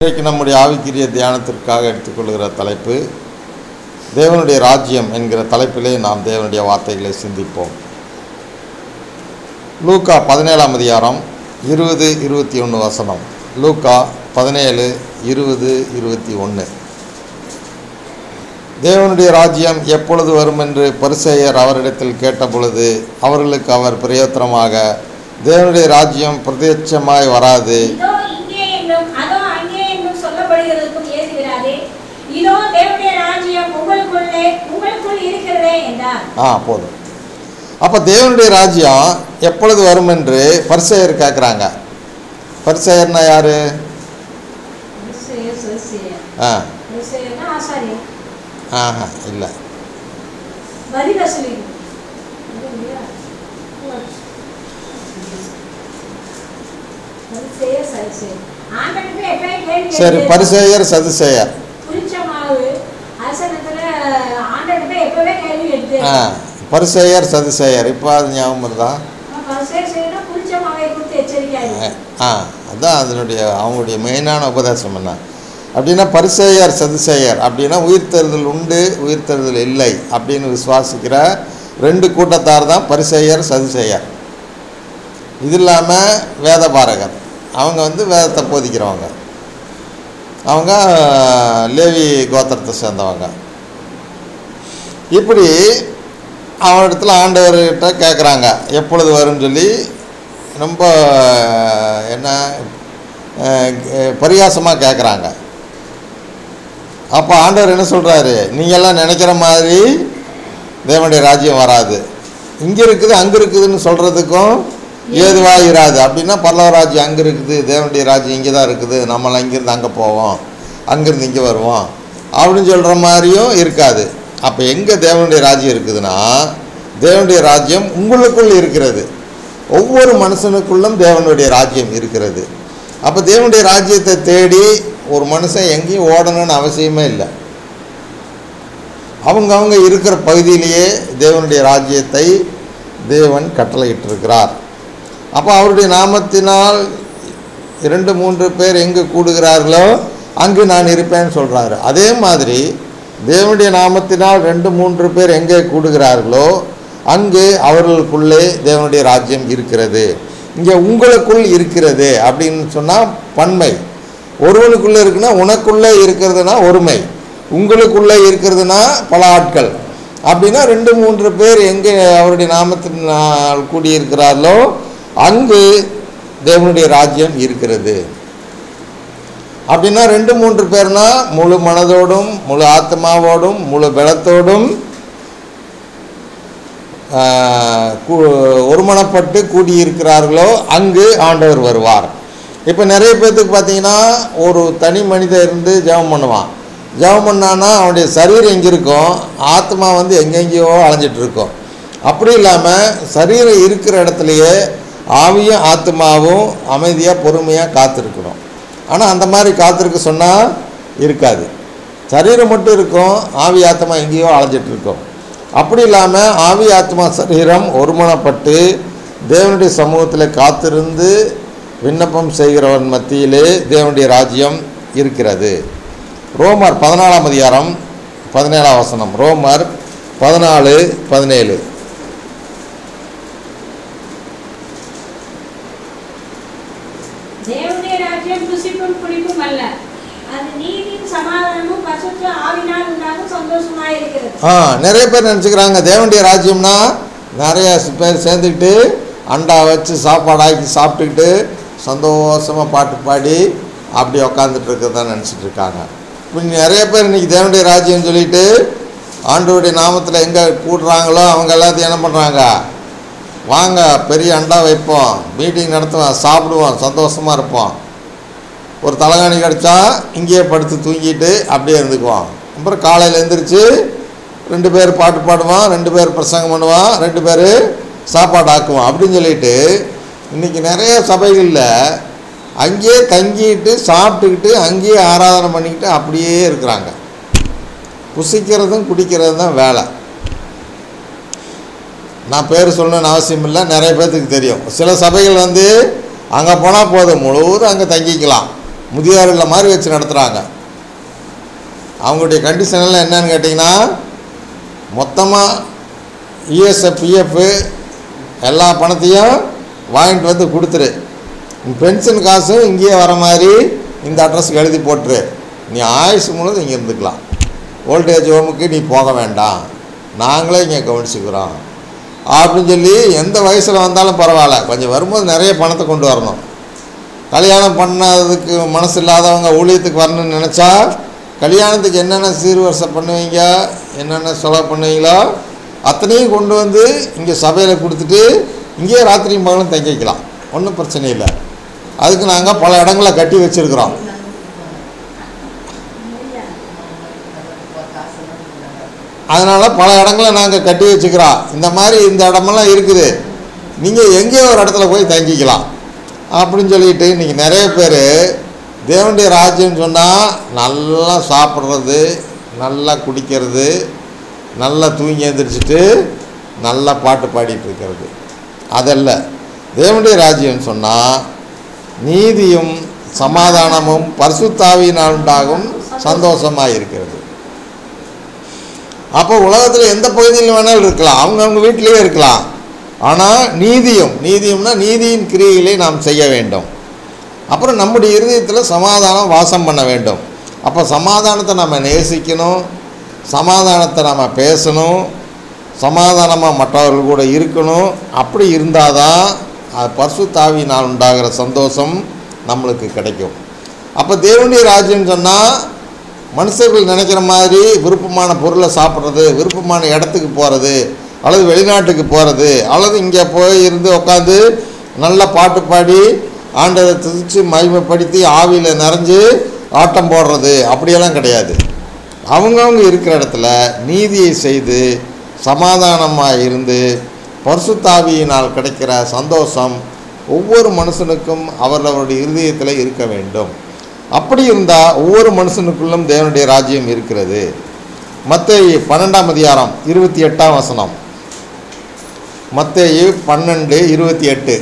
இன்றைக்கு நம்முடைய ஆவிக்குரிய தியானத்திற்காக எடுத்துக்கொள்கிற தலைப்பு தேவனுடைய ராஜ்யம் என்கிற தலைப்பிலே நாம் தேவனுடைய வார்த்தைகளை சிந்திப்போம் லூக்கா பதினேழாம் அதிகாரம் இருபது இருபத்தி ஒன்று வசனம் லூக்கா பதினேழு இருபது இருபத்தி ஒன்று தேவனுடைய ராஜ்யம் எப்பொழுது வரும் என்று பரிசேயர் அவரிடத்தில் கேட்டபொழுது அவர்களுக்கு அவர் பிரயோத்தனமாக தேவனுடைய ராஜ்யம் பிரத்யட்சமாய் வராது இதோ இங்கே என்றும் அதோ அங்கே என்றும் சொல்லப்படுகிறதுக்கும் ஏசுகிறாரே இதோ தேவனுடைய ராஜ்யம் உங்களுக்குள்ளே உங்களுக்குள் இருக்கிறதே என்றார் ஆ போதும் அப்போ தேவனுடைய ராஜ்யம் எப்பொழுது வரும் என்று பரிசேயர் கேட்குறாங்க பரிசேயர்னா யார் ஆ ஆசாரியர் ஆஹா இல்லை வரி வசூலி ஆண்டனுக்கு எப்பயே கேள்வி சரி கேட்கிறது. பரிசேயர் சதுசேயர் புளிச்ச மாவு அரசனத்துல ஆண்டனுக்கு எப்பவே கேள்வி எடுத்து ஆ பரிசேயர் சதுசேயர் இப்போ அது ஞாபகம் வருதா செய்யணும் புளிச்ச மாவை கொடுத்து எச்சரிக்கையா ஆ அதான் அதனுடைய அவங்களுடைய மெயினான உபதேசம் என்ன அப்படின்னா பரிசேயர் சதுசேயர் அப்படின்னா உயிர்த்தெழுதல் உண்டு உயிர்த்தெழுதல் இல்லை அப்படின்னு விசுவாசிக்கிற ரெண்டு கூட்டத்தார் தான் பரிசேயர் சதுசேயர் இது இல்லாமல் வேதபாரகர் அவங்க வந்து வேதத்தை போதிக்கிறவங்க அவங்க லேவி கோத்திரத்தை சேர்ந்தவங்க இப்படி அவனிடத்துல ஆண்டவர்கிட்ட கேட்குறாங்க எப்பொழுது வரும்னு சொல்லி ரொம்ப என்ன பரிகாசமாக கேட்குறாங்க அப்போ ஆண்டவர் என்ன சொல்கிறாரு நீங்கள்லாம் நினைக்கிற மாதிரி தேவனுடைய ராஜ்யம் வராது இங்கே இருக்குது அங்கே இருக்குதுன்னு சொல்கிறதுக்கும் ஏதுவாக இராது அப்படின்னா பல்லவ ராஜ்யம் அங்கே இருக்குது தேவனுடைய ராஜ்யம் இங்கே தான் இருக்குது நம்மளாம் இங்கேருந்து அங்கே போவோம் அங்கேருந்து இங்கே வருவோம் அப்படின்னு சொல்கிற மாதிரியும் இருக்காது அப்போ எங்கே தேவனுடைய ராஜ்யம் இருக்குதுன்னா தேவனுடைய ராஜ்யம் உங்களுக்குள் இருக்கிறது ஒவ்வொரு மனுஷனுக்குள்ளும் தேவனுடைய ராஜ்யம் இருக்கிறது அப்போ தேவனுடைய ராஜ்யத்தை தேடி ஒரு மனுஷன் எங்கேயும் ஓடணும்னு அவசியமே இல்லை அவங்கவங்க இருக்கிற பகுதியிலேயே தேவனுடைய ராஜ்யத்தை தேவன் கட்டளையிட்டிருக்கிறார் அப்போ அவருடைய நாமத்தினால் இரண்டு மூன்று பேர் எங்கே கூடுகிறார்களோ அங்கு நான் இருப்பேன்னு சொல்கிறாரு அதே மாதிரி தேவனுடைய நாமத்தினால் ரெண்டு மூன்று பேர் எங்கே கூடுகிறார்களோ அங்கு அவர்களுக்குள்ளே தேவனுடைய ராஜ்யம் இருக்கிறது இங்கே உங்களுக்குள் இருக்கிறது அப்படின்னு சொன்னால் பன்மை ஒருவனுக்குள்ளே இருக்குன்னா உனக்குள்ளே இருக்கிறதுனா ஒருமை உங்களுக்குள்ளே இருக்கிறதுனா பல ஆட்கள் அப்படின்னா ரெண்டு மூன்று பேர் எங்கே அவருடைய நாமத்தினால் கூடியிருக்கிறார்களோ அங்கு தேவனுடைய ராஜ்யம் இருக்கிறது அப்படின்னா ரெண்டு மூன்று பேர்னா முழு மனதோடும் முழு ஆத்மாவோடும் முழு பலத்தோடும் ஆஹ், கூ- ஒருமனப்பட்டு கூடியிருக்கிறார்களோ அங்கு ஆண்டவர் வருவார் இப்போ நிறைய பேர்த்துக்கு பார்த்தீங்கன்னா ஒரு தனி மனிதன் இருந்து ஜெபம் பண்ணுவான் ஜெபம் பண்ணான்னா அவனுடைய சரீரம் எங்கே இருக்கும் ஆத்மா வந்து எங்கெங்கேயோ அலைஞ்சிட்டு இருக்கும் அப்படி இல்லாமல் சரீரம் இருக்கிற இடத்துலையே ஆவியும் ஆத்மாவும் அமைதியாக பொறுமையாக காத்திருக்கணும் ஆனால் அந்த மாதிரி காத்திருக்க சொன்னால் இருக்காது சரீரம் மட்டும் இருக்கும் ஆவி ஆத்மா எங்கேயோ அலைஞ்சிட்டு இருக்கும் அப்படி இல்லாமல் ஆவி ஆத்மா சரீரம் ஒருமனப்பட்டு தேவனுடைய சமூகத்தில் காத்திருந்து விண்ணப்பம் செய்கிறவன் மத்தியிலே தேவனுடைய ராஜ்யம் இருக்கிறது ரோமர் பதினாலாம் அதிகாரம் பதினேழாம் வசனம் ரோமர் பதினாலு பதினேழு தேவனுடைய ராஜ்யம் புசிப்பும் குடிப்பும் அல்ல அது நீதியும் சமாதானமும் பசுத்த ஆவினால் உண்டாகும் சந்தோஷமாய் இருக்கிறது ஆ நிறைய பேர் நினச்சிக்கிறாங்க தேவனுடைய ராஜ்யம்னா நிறைய பேர் சேர்ந்துக்கிட்டு அண்டா வச்சு சாப்பாடு ஆக்கி சாப்பிட்டுக்கிட்டு சந்தோஷமாக பாட்டு பாடி அப்படி உக்காந்துட்டு இருக்கிறதா நினச்சிட்டு இருக்காங்க இப்போ நிறைய பேர் இன்றைக்கி தேவனுடைய ராஜ்யம்னு சொல்லிட்டு ஆண்டவருடைய நாமத்தில் எங்கே கூடுறாங்களோ அவங்க எல்லாத்தையும் என்ன பண்ணுறாங்க வாங்க பெரிய அண்டா வைப்போம் மீட்டிங் நடத்துவோம் சாப்பிடுவோம் சந்தோஷமாக இருப்போம் ஒரு தலைகாணி கிடச்சா இங்கேயே படுத்து தூங்கிட்டு அப்படியே இருந்துக்குவான் அப்புறம் காலையில் எழுந்திரிச்சு ரெண்டு பேர் பாட்டு பாடுவான் ரெண்டு பேர் பிரசங்கம் பண்ணுவான் ரெண்டு பேர் சாப்பாடு ஆக்குவான் அப்படின்னு சொல்லிட்டு இன்றைக்கி நிறைய சபைகளில் அங்கேயே தங்கிட்டு சாப்பிட்டுக்கிட்டு அங்கேயே ஆராதனை பண்ணிக்கிட்டு அப்படியே இருக்கிறாங்க புசிக்கிறதும் குடிக்கிறதும் தான் வேலை நான் பேர் சொல்லணும்னு அவசியம் இல்லை நிறைய பேர்த்துக்கு தெரியும் சில சபைகள் வந்து அங்கே போனால் போதும் முழுவதும் அங்கே தங்கிக்கலாம் முதியோர் இல்ல மாதிரி வச்சு நடத்துகிறாங்க அவங்களுடைய கண்டிஷன் எல்லாம் என்னன்னு கேட்டிங்கன்னா மொத்தமாக இஎஸ்எஃப் பிஎஃப் எல்லா பணத்தையும் வாங்கிட்டு வந்து கொடுத்துரு உன் பென்ஷன் காசும் இங்கேயே வர மாதிரி இந்த அட்ரஸ்க்கு எழுதி போட்டுரு நீ ஆயுசு முழுவதும் இங்கே இருந்துக்கலாம் ஓல்டேஜ் ஹோமுக்கு நீ போக வேண்டாம் நாங்களே இங்கே கவனிச்சுக்கிறோம் அப்படின்னு சொல்லி எந்த வயசில் வந்தாலும் பரவாயில்ல கொஞ்சம் வரும்போது நிறைய பணத்தை கொண்டு வரணும் கல்யாணம் பண்ணதுக்கு மனசு இல்லாதவங்க ஊழியத்துக்கு வரணும்னு நினச்சா கல்யாணத்துக்கு என்னென்ன சீர்வரிசை பண்ணுவீங்க என்னென்ன செலவு பண்ணுவீங்களோ அத்தனையும் கொண்டு வந்து இங்கே சபையில் கொடுத்துட்டு இங்கேயே ராத்திரியும் பகலும் தங்கிக்கலாம் ஒன்றும் பிரச்சனை இல்லை அதுக்கு நாங்கள் பல இடங்களை கட்டி வச்சுருக்குறோம் அதனால் பல இடங்களை நாங்கள் கட்டி வச்சுக்கிறோம் இந்த மாதிரி இந்த இடமெல்லாம் இருக்குது நீங்கள் எங்கேயோ ஒரு இடத்துல போய் தங்கிக்கலாம் அப்படின்னு சொல்லிட்டு இன்றைக்கி நிறைய பேர் தேவனுடைய ராஜ்யம்னு சொன்னால் நல்லா சாப்பிட்றது நல்லா குடிக்கிறது நல்லா தூங்கி எழுந்திரிச்சிட்டு நல்லா பாட்டு பாடிட்டு இருக்கிறது அதல்ல தேவனுடைய ராஜ்யம்னு சொன்னால் நீதியும் சமாதானமும் பரிசுத்தாவியினால் உண்டாகும் சந்தோஷமாக இருக்கிறது அப்போ உலகத்தில் எந்த பகுதியில் வேணாலும் இருக்கலாம் அவங்கவுங்க வீட்டிலேயே இருக்கலாம் ஆனால் நீதியும் நீதியும்னா நீதியின் கிரியைகளை நாம் செய்ய வேண்டும் அப்புறம் நம்முடைய இருதயத்தில் சமாதானம் வாசம் பண்ண வேண்டும் அப்போ சமாதானத்தை நம்ம நேசிக்கணும் சமாதானத்தை நம்ம பேசணும் சமாதானமாக மற்றவர்கள் கூட இருக்கணும் அப்படி இருந்தால் தான் அது பரிசுத்தாவியினால் உண்டாகிற சந்தோஷம் நம்மளுக்கு கிடைக்கும் அப்போ தேவனுடைய ராஜ்யம் சொன்னால் மனுஷர்கள் நினைக்கிற மாதிரி விருப்பமான பொருளை சாப்பிட்றது விருப்பமான இடத்துக்கு போகிறது அல்லது வெளிநாட்டுக்கு போகிறது அல்லது இங்கே போய் இருந்து உட்காந்து நல்ல பாட்டு பாடி ஆண்டரை துதிச்சு மகிமைப்படுத்தி ஆவியில் நிறைஞ்சு ஆட்டம் போடுறது அப்படியெல்லாம் கிடையாது அவங்கவுங்க இருக்கிற இடத்துல நீதியை செய்து சமாதானமாக இருந்து பரிசுத்தாவியினால் கிடைக்கிற சந்தோஷம் ஒவ்வொரு மனுஷனுக்கும் அவரவருடைய இருதயத்தில் இருக்க வேண்டும் அப்படி இருந்தால் ஒவ்வொரு மனுஷனுக்குள்ளும் தேவனுடைய ராஜ்யம் இருக்கிறது மத்தேயு பன்னெண்டாம் அதிகாரம் இருபத்தி எட்டாம் வசனம் மத்தேயு பன்னெண்டு இருபத்தி எட்டு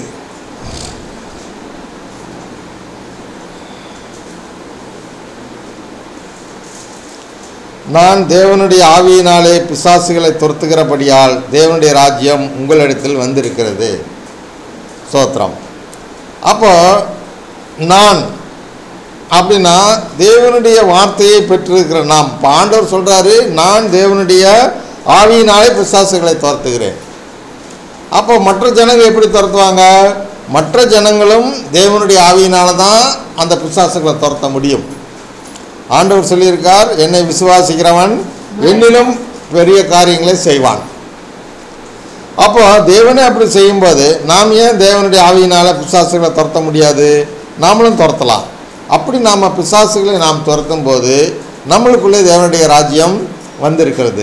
நான் தேவனுடைய ஆவியினாலே பிசாசுகளை துரத்துகிறபடியால் தேவனுடைய ராஜ்யம் உங்களிடத்தில் வந்திருக்கிறது சோத்திரம் அப்போ நான் அப்படின்னா தேவனுடைய வார்த்தையை பெற்றிருக்கிற நாம் இப்போ ஆண்டவர் சொல்கிறாரு நான் தேவனுடைய ஆவியினாலே பிசாசுகளை துரத்துகிறேன் அப்போ மற்ற ஜனங்க எப்படி துரத்துவாங்க மற்ற ஜனங்களும் தேவனுடைய ஆவியினால தான் அந்த பிசாசுகளை துரத்த முடியும் ஆண்டவர் சொல்லியிருக்கார் என்னை விசுவாசிக்கிறவன் என்னிலும் பெரிய காரியங்களை செய்வான் அப்போ தேவனே அப்படி செய்யும்போது நாம் ஏன் தேவனுடைய ஆவியினால் பிசாசுகளை துரத்த முடியாது நாமளும் துரத்தலாம் அப்படி நாம் பிசாசுகளை நாம் துரத்தும் போது நம்மளுக்குள்ளே தேவனுடைய ராஜ்யம் வந்திருக்கிறது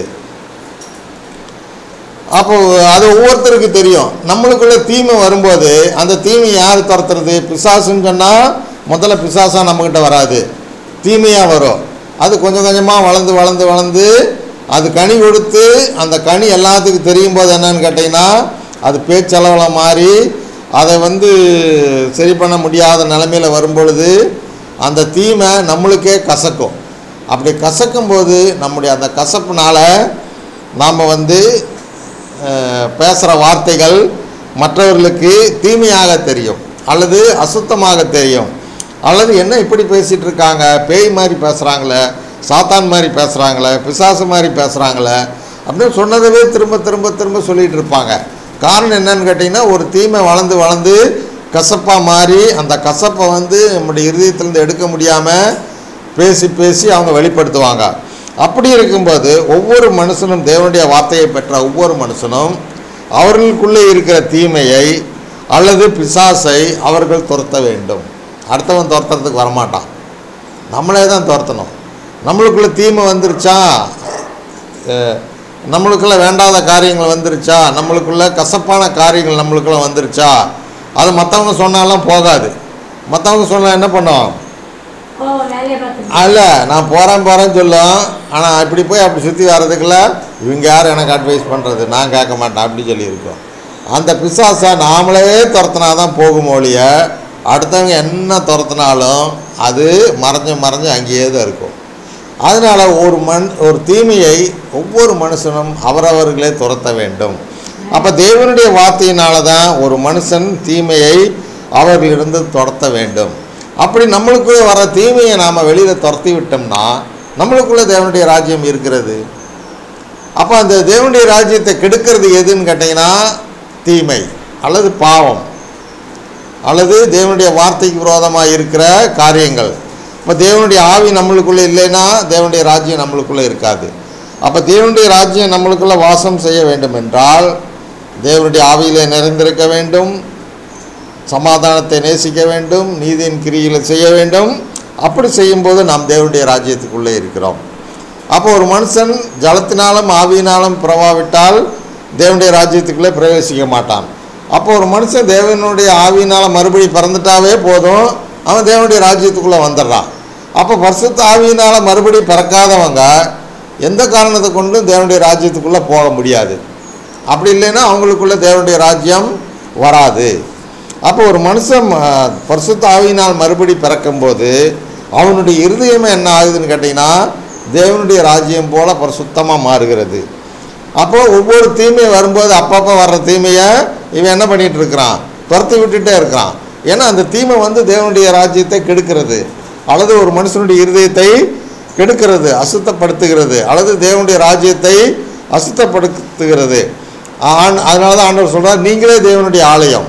அப்போ அது ஒவ்வொருத்தருக்கு தெரியும் நம்மளுக்குள்ள தீமை வரும்போது அந்த தீமை யார் துரத்துறது பிசாசுன்னு சொன்னால் முதல்ல பிசாசா நம்மக்கிட்ட வராது தீமையாக வரும் அது கொஞ்சம் கொஞ்சமாக வளர்ந்து வளர்ந்து வளர்ந்து அது கனி கொடுத்து அந்த கனி எல்லாத்துக்கும் தெரியும் போது என்னன்னு கேட்டிங்கன்னா அது பேச்சளவில் மாறி அதை வந்து சரி பண்ண முடியாத நிலைமையில் வரும்பொழுது அந்த தீமை நம்மளுக்கே கசக்கும் அப்படி கசக்கும் போது நம்முடைய அந்த கசப்புனால நாம் வந்து பேசுகிற வார்த்தைகள் மற்றவர்களுக்கு தீமையாக தெரியும் அல்லது அசுத்தமாக தெரியும் அல்லது என்ன இப்படி பேசிகிட்டு இருக்காங்க பேய் மாதிரி பேசுகிறாங்களே சாத்தான் மாதிரி பேசுகிறாங்களே பிசாசு மாதிரி பேசுகிறாங்களே அப்படின்னு சொன்னதவே திரும்ப திரும்ப திரும்ப சொல்லிகிட்டு இருப்பாங்க காரணம் என்னன்னு கேட்டிங்கன்னா ஒரு தீமை வளர்ந்து வளர்ந்து கசப்பாக மாறி அந்த கசப்பை வந்து நம்முடைய இருதயத்திலேருந்து எடுக்க முடியாமல் பேசி பேசி அவங்க வெளிப்படுத்துவாங்க அப்படி இருக்கும்போது ஒவ்வொரு மனுஷனும் தேவனுடைய வார்த்தையை பெற்ற ஒவ்வொரு மனுஷனும் அவர்களுக்குள்ளே இருக்கிற தீமையை அல்லது பிசாசை அவர்கள் துரத்த வேண்டும் அடுத்தவன் துரத்துறதுக்கு வரமாட்டான் நம்மளே தான் துரத்தணும் நம்மளுக்குள்ள தீமை வந்துருச்சா அஹ், நம்மளுக்குள்ள வேண்டாத காரியங்கள் வந்துருச்சா நம்மளுக்குள்ள கசப்பான காரியங்கள் நம்மளுக்குள்ள வந்துருச்சா அது மற்றவங்க சொன்னாலாம் போகாது மற்றவங்க சொன்னால் என்ன பண்ணும் ஓ வேலையை பார்த்து அல்ல நான் போகிறேன் போகிறேன்னு சொல்லும் ஆனால் இப்படி போய் அப்படி சுற்றி வர்றதுக்குள்ள இவங்க யார் எனக்கு அட்வைஸ் பண்ணுறது நான் கேட்க மாட்டேன் அப்படி சொல்லியிருக்கோம் அந்த பிசாசை நாமளே துரத்துனா தான் போகும் ஒழிய அடுத்தவங்க என்ன துரத்துனாலும் அது மறைஞ்சு மறைஞ்சு அங்கேயே தான் இருக்கும் அதனால் ஒரு மண் ஒரு தீமையை ஒவ்வொரு மனுஷனும் அவரவர்களே துரத்த வேண்டும் அப்போ தேவனுடைய வார்த்தையினால தான் ஒரு மனுஷன் தீமையை அவர்களிருந்து துரத்த வேண்டும் அப்படி நம்மளுக்குள்ளே வர தீமையை நாம் வெளியில் துரத்தி விட்டோம்னா நம்மளுக்குள்ளே தேவனுடைய ராஜ்யம் இருக்கிறது அப்போ அந்த தேவனுடைய ராஜ்யத்தை கெடுக்கிறது எதுன்னு கேட்டிங்கன்னா தீமை அல்லது பாவம் அல்லது தேவனுடைய வார்த்தைக்கு விரோதமாக இருக்கிற காரியங்கள் இப்போ தேவனுடைய ஆவி நம்மளுக்குள்ளே இல்லைன்னா தேவனுடைய ராஜ்யம் நம்மளுக்குள்ளே இருக்காது அப்போ தேவனுடைய ராஜ்யம் நம்மளுக்குள்ளே வாசம் செய்ய வேண்டும் என்றால் தேவனுடைய ஆவியிலே நிறைந்திருக்க வேண்டும் சமாதானத்தை நேசிக்க வேண்டும் நீதியின் கிரிகளை செய்ய வேண்டும் அப்படி செய்யும்போது நாம் தேவனுடைய ராஜ்யத்துக்குள்ளே இருக்கிறோம் அப்போ ஒரு மனுஷன் ஜலத்தினாலும் ஆவியினாலும் பிறவாவிட்டால் தேவனுடைய ராஜ்யத்துக்குள்ளே பிரவேசிக்க மாட்டான் அப்போ ஒரு மனுஷன் தேவனுடைய ஆவியினால் மறுபடி பிறந்துட்டாவே போதும் அவன் தேவனுடைய ராஜ்யத்துக்குள்ளே வந்துடுறான் அப்போ பரிசுத்த ஆவியினால் மறுபடி பிறக்காதவங்க எந்த காரணத்தை கொண்டும் தேவனுடைய ராஜ்யத்துக்குள்ளே போக முடியாது அப்படி இல்லைன்னா அவங்களுக்குள்ள தேவனுடைய ராஜ்யம் வராது அப்போ ஒரு மனுஷன் அஹ், பரிசுத்த ஆவியினால் மறுபடி பிறக்கும்போது அவனுடைய இருதயமே என்ன ஆகுதுன்னு கேட்டிங்கன்னா தேவனுடைய ராஜ்யம் போல பரிசுத்தமாக மாறுகிறது அப்போ ஒவ்வொரு தீமை வரும்போது அப்பப்போ வர்ற தீமையை இவன் என்ன பண்ணிட்டு இருக்கிறான் துரத்தி விட்டுட்டே இருக்கிறான் ஏன்னா அந்த தீமை வந்து தேவனுடைய ராஜ்யத்தை கெடுக்கிறது அல்லது ஒரு மனுஷனுடைய இருதயத்தை கெடுக்கிறது அசுத்தப்படுத்துகிறது அல்லது தேவனுடைய ராஜ்யத்தை அசுத்தப்படுத்துகிறது ஆண் அதனால தான் ஆண்டவர் சொல்றார் நீங்களே தேவனுடைய ஆலயம்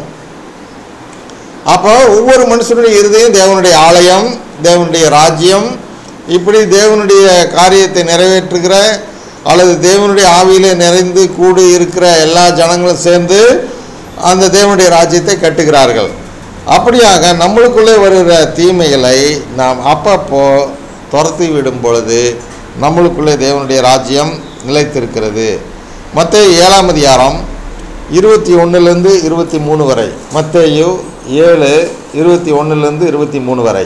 அப்போ ஒவ்வொரு மனுஷனுடைய இருதயம் தேவனுடைய ஆலயம் தேவனுடைய ராஜ்யம் இப்படி தேவனுடைய காரியத்தை நிறைவேற்றுகிற அல்லது தேவனுடைய ஆவியிலே நிறைந்து கூடி இருக்கிற எல்லா ஜனங்களும் சேர்ந்து அந்த தேவனுடைய ராஜ்யத்தை கட்டுகிறார்கள் அப்படியாக நம்மளுக்குள்ளே வருகிற தீமைகளை நாம் அப்பப்போ துரத்தி விடும் பொழுது நம்மளுக்குள்ளே தேவனுடைய ராஜ்யம் நிலைத்திருக்கிறது மற்ற ஏழாம் அதிகாரம் இருபத்தி ஒன்றுலேருந்து இருபத்தி மூணு வரை மத்தேயு ஏழு இருபத்தி ஒன்றுலேருந்து இருபத்தி மூணு வரை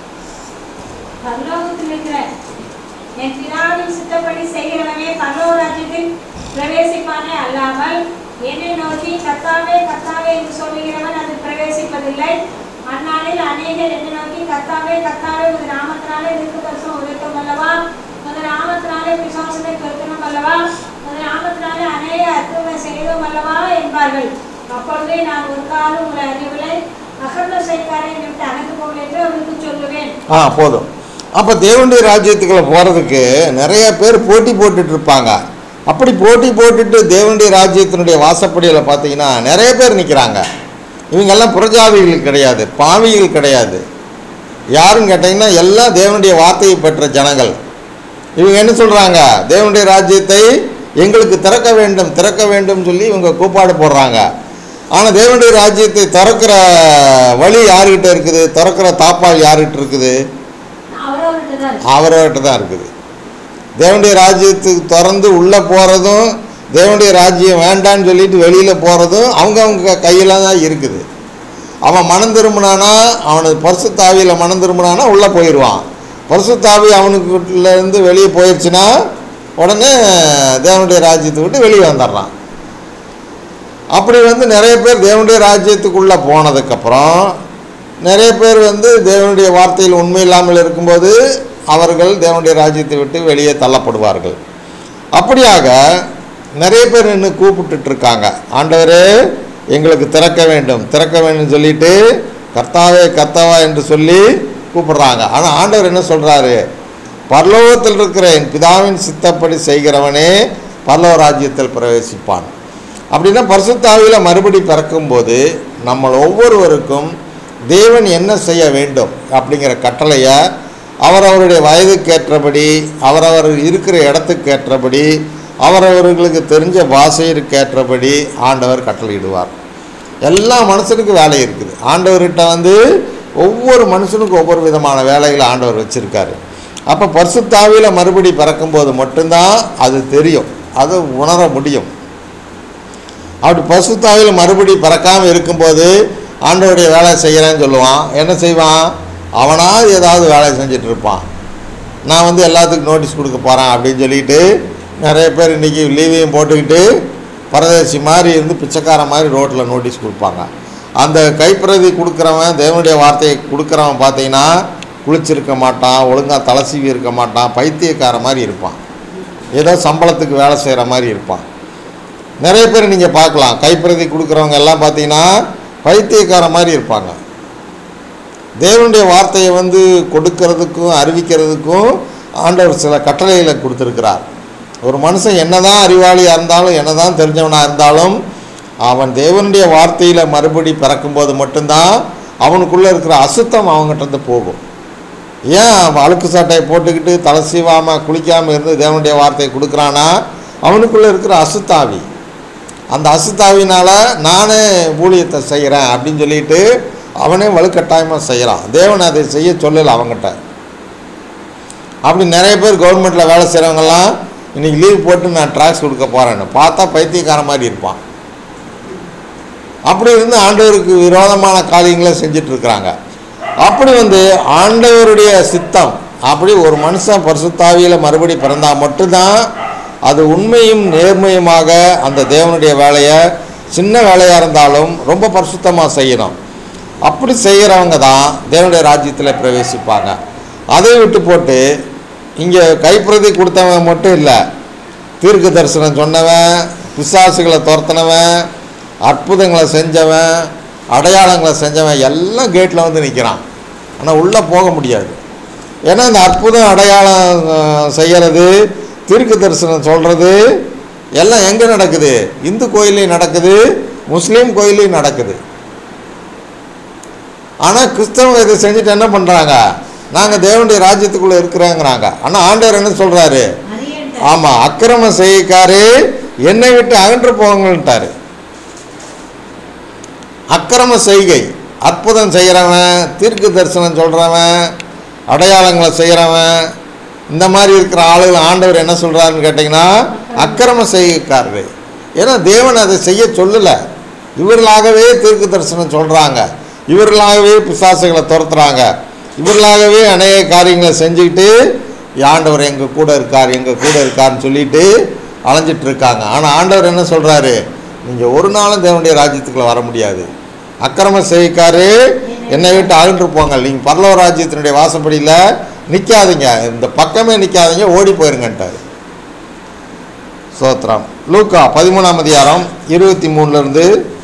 பரலோகத்தில் இருக்கிற என் பிதாவின் சித்தப்படி செய்கிறவனே பரலோக ராஜ்யத்தில் பிரவேசிப்பானே அல்லாமல் என்னை நோக்கி கத்தாவே கத்தாவே என்று சொல்லுகிறவன் அதில் பிரவேசிப்பதில்லை அந்நாளில் அநேகர் என்னை நோக்கி கத்தாவே கத்தாவே உமது நாமத்தினாலே இருக்கு பரிசம் உழைக்கும் அல்லவா உமது நாமத்தினாலே பிசாசனை பெருக்கணும் அல்லவா உமது நாமத்தினாலே அநேக அற்புதங்களை செய்தோம் அல்லவா என்பார்கள் அப்பொழுதே நான் ஒரு காலம் உங்களை அறிவிலை அகர்ந்த செய்காரை விட்டு அணைந்து போங்கள் என்று அவருக்கு சொல்லுவேன் ஆ போதும் அப்போ தேவனுடைய ராஜ்யத்துக்குள்ளே போகிறதுக்கு நிறைய பேர் போட்டி போட்டுட்டு இருப்பாங்க அப்படி போட்டி போட்டுட்டு தேவனுடைய ராஜ்யத்தினுடைய வாசப்படியில் பார்த்தீங்கன்னா நிறைய பேர் நிற்கிறாங்க இவங்கெல்லாம் புறஜாதிகள் கிடையாது பாவிகள் கிடையாது யாருன்னு கேட்டிங்கன்னா எல்லாம் தேவனுடைய வார்த்தையை பெற்ற ஜனங்கள் இவங்க என்ன சொல்கிறாங்க தேவனுடைய ராஜ்யத்தை எங்களுக்கு திறக்க வேண்டும் திறக்க வேண்டும் சொல்லி இவங்க கூப்பாடு போடுறாங்க ஆனால் தேவனுடைய ராஜ்யத்தை திறக்கிற வழி யாருக்கிட்ட இருக்குது திறக்கிற தாப்பால் யாருக்கிட்ட இருக்குது அவரவர்கிட்ட தான் இருக்கு. அவரவர்கிட்ட தான் இருக்குது தேவனுடைய ராஜ்யத்துக்கு திறந்து உள்ளே போகிறதும் தேவனுடைய ராஜ்யம் வேண்டான்னு சொல்லிட்டு வெளியில் போகிறதும் அவங்கவங்க கையில் தான் இருக்குது அவன் மனம் திரும்பினானா அவனுக்கு பரிசுத்தாவியில் மனம் திரும்பினானா உள்ளே போயிடுவான் பரிசுத்தாவி அவனுக்குள்ளேருந்து வெளியே போயிடுச்சுன்னா உடனே தேவனுடைய ராஜ்யத்தை விட்டு வெளியே வந்துடுறான் அப்படி வந்து நிறைய பேர் தேவனுடைய ராஜ்யத்துக்குள்ளே போனதுக்கப்புறம் நிறைய பேர் வந்து தேவனுடைய வார்த்தையில் உண்மை இல்லாமல் இருக்கும்போது அவர்கள் தேவனுடைய ராஜ்யத்தை விட்டு வெளியே தள்ளப்படுவார்கள் அப்படியாக நிறைய பேர் நின்று கூப்பிட்டுட்டு இருக்காங்க ஆண்டவரே எங்களுக்கு திறக்க வேண்டும் திறக்க வேண்டும் சொல்லிட்டு கர்த்தாவே கர்த்தாவா என்று சொல்லி கூப்பிடுறாங்க ஆனால் ஆண்டவர் என்ன சொல்கிறாரு பரலோகத்தில் இருக்கிற என் பிதாவின் சித்தப்படி செய்கிறவனே பரலோக ராஜ்யத்தில் பிரவேசிப்பான் அப்படின்னா பரிசுத்தாவியில் மறுபடி பிறக்கும்போது நம்ம ஒவ்வொருவருக்கும் தேவன் என்ன செய்ய வேண்டும் அப்படிங்கிற கட்டளையை அவரவருடைய வயதுக்கு ஏற்றபடி அவரவர் இருக்கிற இடத்துக்கு ஏற்றபடி அவரவர்களுக்கு தெரிஞ்ச பாஷையிற்கு ஏற்றபடி ஆண்டவர் கட்டளையிடுவார் எல்லா மனுஷனுக்கும் வேலை இருக்குது ஆண்டவர்கிட்ட வந்து ஒவ்வொரு மனுஷனுக்கும் ஒவ்வொரு விதமான வேலைகளை ஆண்டவர் வச்சுருக்காரு அப்போ பரிசுத்தாவியில் மறுபடி பிறக்கும்போது மட்டும்தான் அது தெரியும் அது உணர முடியும் அப்படி பசுத்தாவில் மறுபடி பிறக்காமல் இருக்கும்போது ஆண்டவருடைய வேலை செய்கிறேன்னு சொல்லுவான் என்ன செய்வான் அவனா ஏதாவது வேலை செஞ்சுட்டு இருப்பான் நான் வந்து எல்லாத்துக்கும் நோட்டீஸ் கொடுக்க போகிறேன் அப்படின்னு சொல்லிட்டு நிறைய பேர் இன்றைக்கி லீவையும் போட்டுக்கிட்டு பரதேசி மாதிரி இருந்து பிச்சைக்கார மாதிரி ரோட்டில் நோட்டீஸ் கொடுப்பாங்க அந்த கைப்பிரதி கொடுக்குறவன் தேவனுடைய வார்த்தையை கொடுக்குறவன் பார்த்தீங்கன்னா குளிச்சிருக்க மாட்டான் ஒழுங்காக தலை சீவி இருக்க மாட்டான் பைத்தியக்கார மாதிரி இருப்பான் ஏதோ சம்பளத்துக்கு வேலை செய்கிற மாதிரி இருப்பான் நிறைய பேர் நீங்கள் பார்க்கலாம் கைப்பிரதி கொடுக்குறவங்க எல்லாம் பார்த்தீங்கன்னா பைத்தியக்கார மாதிரி இருப்பாங்க தேவனுடைய வார்த்தையை வந்து கொடுக்கறதுக்கும் அறிவிக்கிறதுக்கும் ஆண்டவர் சில கட்டளைகளை கொடுத்துருக்கிறார் ஒரு மனுஷன் என்னதான் அறிவாளியாக இருந்தாலும் என்னதான் தெரிஞ்சவனாக இருந்தாலும் அவன் தேவனுடைய வார்த்தையில் மறுபடி பிறக்கும்போது மட்டும்தான் அவனுக்குள்ளே இருக்கிற அசுத்தம் அவங்ககிட்ட இருந்து போகும் ஏன் அவன் அழுக்கு சட்டையை போட்டுக்கிட்டு தலை சீவாமல் குளிக்காமல் இருந்து தேவனுடைய வார்த்தையை கொடுக்குறானா அவனுக்குள்ளே இருக்கிற அசுத்தாவி அந்த அசுத்தாவினால் நானே ஊழியத்தை செய்கிறேன் அப்படின்னு சொல்லிட்டு அவனே வலுக்கட்டாயமாக செய்கிறான் தேவன் அதை செய்ய சொல்லலை அவங்ககிட்ட அப்படி நிறைய பேர் கவர்மெண்ட்டில் வேலை செய்கிறவங்கெல்லாம் இன்னைக்கு லீவ் போட்டு நான் ட்ராக்ஸ் கொடுக்க போகிறேன்னு பார்த்தா பைத்தியக்கார மாதிரி இருப்பான் அப்படி இருந்து ஆண்டவருக்கு விரோதமான காரியங்களை செஞ்சுட்டு இருக்கிறாங்க அப்படி வந்து ஆண்டவருடைய சித்தம் அப்படி ஒரு மனுஷன் பரிசுத்தாவியில் மறுபடி பிறந்தால் மட்டும்தான் அது உண்மையும் நேர்மையுமாக அந்த தேவனுடைய வேலையை சின்ன வேலையாக இருந்தாலும் ரொம்ப பரிசுத்தமாக செய்யணும் அப்படி செய்கிறவங்க தான் தேவனுடைய ராஜ்யத்தில் பிரவேசிப்பாங்க அதை விட்டு போட்டு இங்கே கைப்பிரதி கொடுத்தவன் மட்டும் இல்லை தீர்க்க தரிசனம் சொன்னவன் பிசாசுகளை துரத்தினவன் அற்புதங்களை செஞ்சவன் அடையாளங்களை செஞ்சவன் எல்லாம் கேட்டில் வந்து நிற்கிறான் ஆனால் உள்ளே போக முடியாது ஏன்னா இந்த அற்புதம் அடையாளம் அஹ், செய்யறது தீர்க்க தரிசனம் சொல்கிறது எல்லாம் எங்கே நடக்குது இந்து கோயிலையும் நடக்குது முஸ்லீம் கோயிலையும் நடக்குது ஆனால் கிறிஸ்தவங்க இதை செஞ்சுட்டு என்ன பண்ணுறாங்க நாங்கள் தேவனுடைய ராஜ்யத்துக்குள்ளே இருக்கிறோங்கிறாங்க ஆனால் ஆண்டவர் என்ன சொல்கிறாரு அறியேன்ட்ட. ஆமாம் அக்கிரம செய்யக்காரு என்னை விட்டு அகன்று போங்கன்ட்டாரு அக்கிரம செய்கை அற்புதம் செய்கிறவன் தீர்க்க தரிசனம் சொல்கிறவன் அடையாளங்களை செய்கிறவன் இந்த மாதிரி இருக்கிற ஆளுகள் ஆண்டவர் என்ன சொல்கிறாருன்னு கேட்டிங்கன்னா அக்கிரம செய்கைக்காரரு ஏன்னா தேவன் அதை செய்ய சொல்லலை இவர்களாகவே தீர்க்க தரிசனம் சொல்கிறாங்க இவர்களாகவே பிசாசுகளை துரத்துறாங்க இவர்களாகவே அநேக காரியங்களை செஞ்சுக்கிட்டு ஆண்டவர் எங்கள் கூட இருக்கார் எங்கள் கூட இருக்காருன்னு சொல்லிட்டு அலைஞ்சிட்டு இருக்காங்க ஆனால் ஆண்டவர் என்ன சொல்கிறாரு நீங்கள் ஒரு நாளும் தேவனுடைய ராஜ்யத்துக்குள்ள வர முடியாது அக்கிரம செய்காரு என்னை விட்டு அகன்று போங்க நீங்கள் பரலோக ராஜ்யத்தினுடைய வாசப்படியில் நிற்காதீங்க இந்த பக்கமே நிற்காதீங்க ஓடி போயிருங்கன்ட்டார் சோத்ரம் லூக்கா பதிமூணாம் அதிகாரம் இருபத்தி மூணுலேருந்து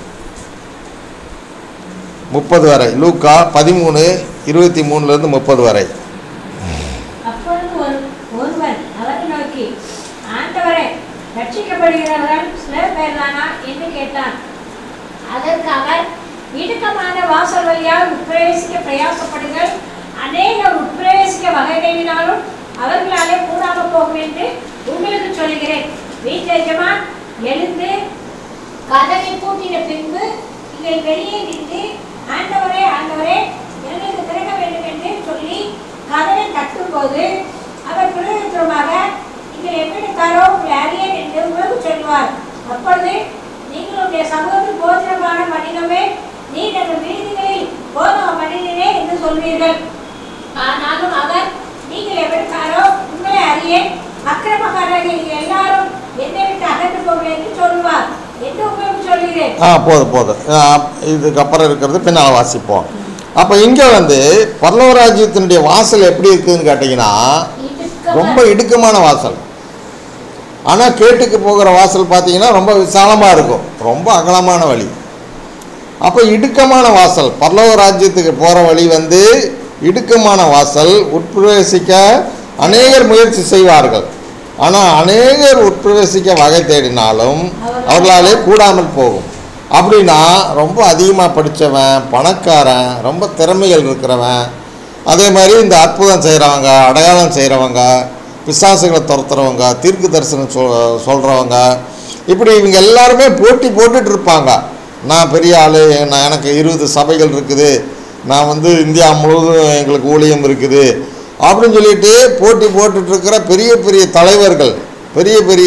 முப்பது வரை லூக்கா பதிமூணு இருபத்தி மூணுலேருந்து முப்பது வரை அப்பொழுது ஒரு ஒருவன் அவரை நோக்கி ஆண்டவரே ரட்சிக்கப்படுகிறவர்கள் சில பேர்தானா என்று கேட்டான் அதற்கு அவர் இடுக்கமான வாசல் வழியாக உட்பிரவேசிக்க பிரயாசப்படுங்கள் அநேகர் உட்பிரவேசிக்க வகை தேடினாலும் அவர்களாலே கூடாம போகும் என்று உங்களுக்கு சொல்கிறேன் வீட்டு எஜமான் எழுந்து கதவை பூட்டின பின்பு நீங்கள் வெளியே நின்று ஆண்டவரே ஆண்டவரே எங்களுக்கு திறக்க வேண்டும் என்று சொல்லி கதவை தட்டும்போது அவர் பிரயோஜனமாக நீங்கள் எப்படி தரோ உங்களை அறியேன் என்று உங்களுக்கு சொல்லுவார் அப்பொழுது நீங்கள் உடைய சமூகத்தில் போஜனமான மனிதமே நீ எங்கள் வீதிகளில் போதக மனிதனே என்று சொல்வீர்கள் ஆனாலும் அவர் நீங்கள் எப்படி தாரோ உங்களை அறியேன் அக்கிரமக்காரர்கள் எல்லாரும் என்னை விட்டு அகன்று போங்கள் என்று சொல்லுவார் என்று உங்களுக்கு சொல்கிறேன் ஆ போதும் போதும் ஆ, இதுக்கப்புறம் இருக்கிறது பின்னால் வாசிப்போம் அப்போ இங்கே வந்து பரலவராஜ்யத்தினுடைய வாசல் எப்படி இருக்குதுன்னு கேட்டிங்கன்னா ரொம்ப இடுக்கமான வாசல் ஆனால் கேட்டுக்கு போகிற வாசல் பார்த்தீங்கன்னா ரொம்ப விசாலமாக இருக்கும் ரொம்ப அகலமான வழி அப்போ இடுக்கமான வாசல் பரலோக ராஜ்யத்துக்கு போகிற வழி வந்து இடுக்கமான வாசல் உட்பிரவேசிக்க அநேகர் முயற்சி செய்வார்கள் ஆனால் அநேகர் உட்பிரவேசிக்க வகை தேடினாலும் அவர்களாலே கூடாமல் போகும் அப்படின்னா ரொம்ப அதிகமாக படித்தவன் பணக்காரன் ரொம்ப திறமைகள் இருக்கிறவன் அதே மாதிரி இந்த அற்புதம் செய்கிறவங்க அடையாளம் செய்கிறவங்க பிசாசுகளை துரத்துறவங்க தீர்க்கு தரிசனம் சொல் சொல்கிறவங்க இப்படி இவங்க எல்லாருமே போட்டி போட்டுட்டு இருப்பாங்க நான் பெரிய ஆள் நான் எனக்கு இருபது சபைகள் இருக்குது நான் வந்து இந்தியா முழுவதும் எங்களுக்கு ஊழியம் இருக்குது அப்படின்னு சொல்லிட்டு போட்டி போட்டுட்டு இருக்கிற பெரிய பெரிய தலைவர்கள் பெரிய பெரிய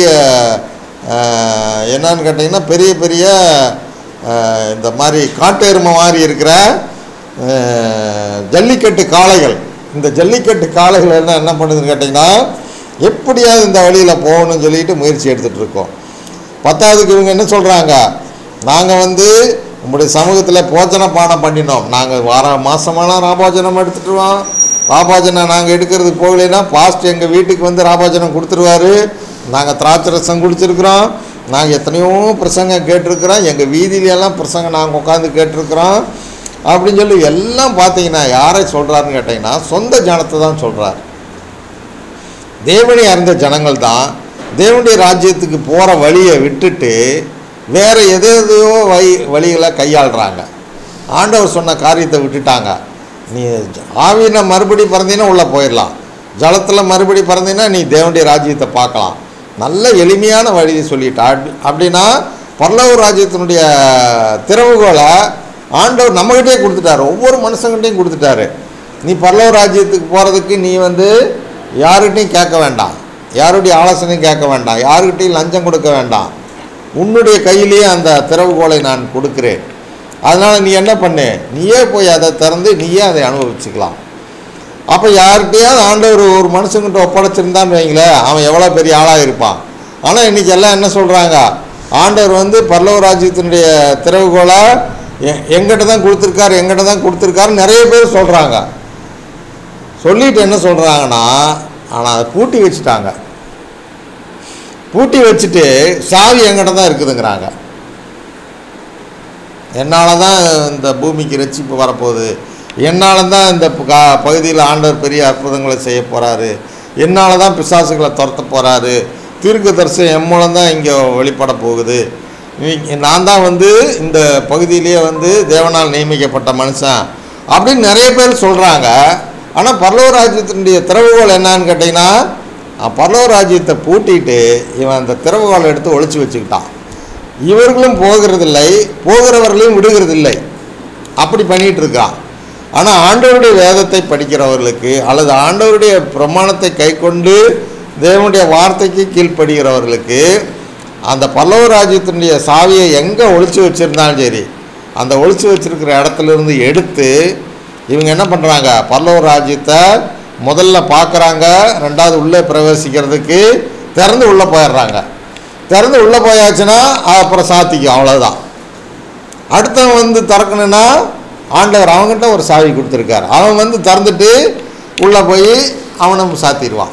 ஆஹ், என்னன்னு கேட்டிங்கன்னா பெரிய பெரிய ஆஹ், இந்த மாதிரி காட்டெருமை மாதிரி இருக்கிற ஆஹ், ஜல்லிக்கட்டு காளைகள் இந்த ஜல்லிக்கட்டு காளைகள் எல்லாம் என்ன பண்ணுதுன்னு கேட்டிங்கன்னா எப்படியாவது இந்த வழியில் போகணும்னு சொல்லிட்டு முயற்சி எடுத்துகிட்டு இருக்கோம் பத்தாவதுக்கு இவங்க என்ன சொல்கிறாங்க நாங்கள் வந்து உங்களுடைய சமூகத்தில் போஜன பானம் பண்ணினோம் நாங்கள் வார மாதமான ராபாஜனம் எடுத்துட்டுருவோம் ராபாஜனம் நாங்கள் எடுக்கிறதுக்கு போகலைன்னா பாஸ்ட் எங்கள் வீட்டுக்கு வந்து ராபாஜனம் கொடுத்துருவாரு நாங்கள் திராட்சை ரசம் குடிச்சிருக்கிறோம் நாங்கள் எத்தனையோ பிரசங்கம் கேட்டிருக்கிறோம் எங்கள் வீதியிலெல்லாம் பிரசங்கம் நாங்கள் உட்காந்து கேட்டிருக்கிறோம் அப்படின்னு சொல்லி எல்லாம் பார்த்தீங்கன்னா யாரை சொல்கிறாருன்னு கேட்டிங்கன்னா சொந்த ஜனத்தை தான் சொல்கிறார் தேவனை அறிந்த ஜனங்கள் தான் தேவனுடைய ராஜ்யத்துக்கு போகிற வழியை விட்டுட்டு வேறு எது எதையோ வழி வழிகளை கையாளுறாங்க ஆண்டவர் சொன்ன காரியத்தை விட்டுட்டாங்க நீ ஆவியின மறுபடி பிறந்தீங்கன்னா உள்ளே போயிடலாம் ஜலத்தில் மறுபடி பிறந்தீங்கன்னா நீ தேவனுடைய ராஜ்யத்தை பார்க்கலாம் நல்ல எளிமையான வழியை சொல்லிட்டா அப்படி- அப்படின்னா பல்லவ ராஜ்யத்தினுடைய திறவுகோலை ஆண்டவர் நம்மகிட்டே கொடுத்துட்டாரு ஒவ்வொரு மனுஷங்கிட்டையும் கொடுத்துட்டாரு நீ பல்லவ ராஜ்யத்துக்கு போகிறதுக்கு நீ வந்து யாருக்கிட்டையும் கேட்க வேண்டாம் யாருடைய ஆலோசனையும் கேட்க வேண்டாம் யாருக்கிட்டையும் லஞ்சம் கொடுக்க வேண்டாம் உன்னுடைய கையிலேயே அந்த திறவுகோலை நான் கொடுக்கிறேன் அதனால் நீ என்ன பண்ணு நீயே போய் அதை திறந்து நீயே அதை அனுபவிச்சுக்கலாம் அப்போ யார்கிட்டயாவது ஆண்டவர் ஒரு மனுஷங்கிட்ட ஒப்படைச்சிருந்தான்னு வைங்களேன் அவன் எவ்வளோ பெரிய ஆளாக இருப்பான் ஆனால் இன்றைக்கி எல்லாம் என்ன சொல்கிறாங்க ஆண்டவர் வந்து பல்லவ ராஜ்யத்தினுடைய திறவுகோலை எ- எங்கிட்ட தான் கொடுத்துருக்காரு எங்கிட்ட தான் கொடுத்துருக்காரு நிறைய பேர் சொல்கிறாங்க சொல்லிட்டு என்ன சொல்கிறாங்கன்னா ஆனால் அதை பூட்டி வச்சுட்டாங்க பூட்டி வச்சுட்டு சாவி எங்கிட்ட தான் இருக்குதுங்கிறாங்க என்னால் தான் இந்த பூமிக்கு ரட்சிப்பு வரப்போகுது என்னால் தான் இந்த ப- பகுதியில் ஆண்டவர் பெரிய அற்புதங்களை செய்ய போகிறாரு என்னால் தான் பிசாசுகளை துரத்த போகிறாரு தீர்க்க தரிசனம் என் மூலம் தான் இங்கே வெளிப்பட போகுது நீ- நான் தான் வந்து இந்த பகுதியிலேயே வந்து தேவனால் நியமிக்கப்பட்ட மனுஷன் அப்படின்னு நிறைய பேர் சொல்கிறாங்க ஆனால் பரலோக ராஜ்யத்தினுடைய திறவுகோல் என்னன்னு கேட்டிங்கன்னா அஹ், பரலோக ராஜ்யத்தை பூட்டிட்டு இவன் அந்த திறவுகோலை எடுத்து ஒளிச்சு வச்சுக்கிட்டான் இவர்களும் போகிறதில்லை போகிறவர்களையும் விடுகிறதில்லை அப்படி பண்ணிட்டு இருக்கான் ஆனால் ஆண்டவருடைய வேதத்தை படிக்கிறவர்களுக்கு அல்லது ஆண்டவருடைய பிரமாணத்தை கைக்கொண்டு தேவனுடைய வார்த்தைக்கு கீழ்ப்படுகிறவர்களுக்கு அந்த பல்லவ ராஜ்யத்தினுடைய சாவியை எங்கே ஒளிச்சு வச்சுருந்தாலும் சரி அந்த ஒளிச்சு வச்சிருக்கிற இடத்துல இருந்து எடுத்து இவங்க என்ன பண்ணுறாங்க பல்லவ ராஜ்யத்தை முதல்ல பார்க்குறாங்க ரெண்டாவது உள்ளே பிரவேசிக்கிறதுக்கு திறந்து உள்ளே போயிடுறாங்க திறந்து உள்ளே போயாச்சுன்னா அப்புறம் சாத்திக்கும் அவ்வளோதான் அடுத்தவன் வந்து திறக்கணுன்னா ஆண்டவர் அவன்கிட்ட ஒரு சாவி கொடுத்துருக்காரு அவன் வந்து திறந்துட்டு உள்ளே போய் அவனும் சாத்திடுவான்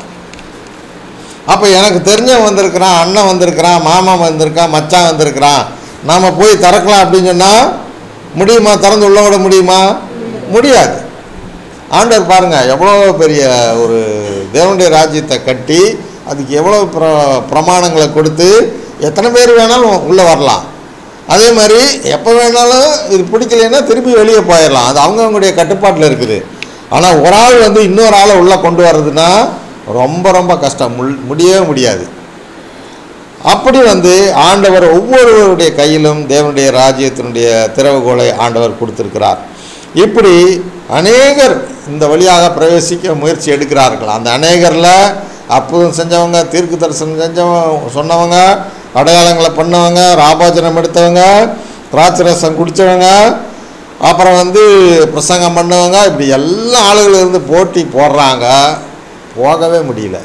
அப்போ எனக்கு தெரிஞ்சவன் வந்திருக்கிறான் அண்ணன் வந்திருக்கிறான் மாமா வந்திருக்கான் மச்சான் வந்திருக்கிறான் நாம் போய் திறக்கலாம் அப்படின்னு சொன்னால் முடியுமா திறந்து உள்ள விட முடியுமா முடியாது ஆண்டவர் பாருங்க எவ்வளோ பெரிய ஒரு தேவனுடைய ராஜ்யத்தை கட்டி அதுக்கு எவ்வளோ பிர பிரமாணங்களை கொடுத்து எத்தனை பேர் வேணாலும் உள்ளே வரலாம் அதே மாதிரி எப்போ வேணாலும் இது பிடிக்கலைன்னா திருப்பி வெளியே போயிடலாம் அது அவங்கவுங்களுடைய கட்டுப்பாட்டில் இருக்குது ஆனால் ஒரு ஆள் வந்து இன்னொரு ஆளை உள்ளே கொண்டு வர்றதுன்னா ரொம்ப ரொம்ப கஷ்டம் முள் முடியவே முடியாது அப்படி வந்து ஆண்டவர் ஒவ்வொருவருடைய கையிலும் தேவனுடைய ராஜ்யத்தினுடைய திறவுகோலை ஆண்டவர் கொடுத்திருக்கிறார் இப்படி அநேகர் இந்த வழியாக பிரவேசிக்க முயற்சி எடுக்கிறார்கள் அந்த அநேகரில் அற்புதம் செஞ்சவங்க தீர்க்கு தரிசனம் செஞ்சவங்க சொன்னவங்க அடையாளங்களை பண்ணவங்க ராபாஜனம் எடுத்தவங்க திராட்சரசம் குடித்தவங்க அப்புறம் வந்து பிரசங்கம் பண்ணவங்க இப்படி எல்லா ஆளுகளும் இருந்து போட்டி போடுறாங்க போகவே முடியல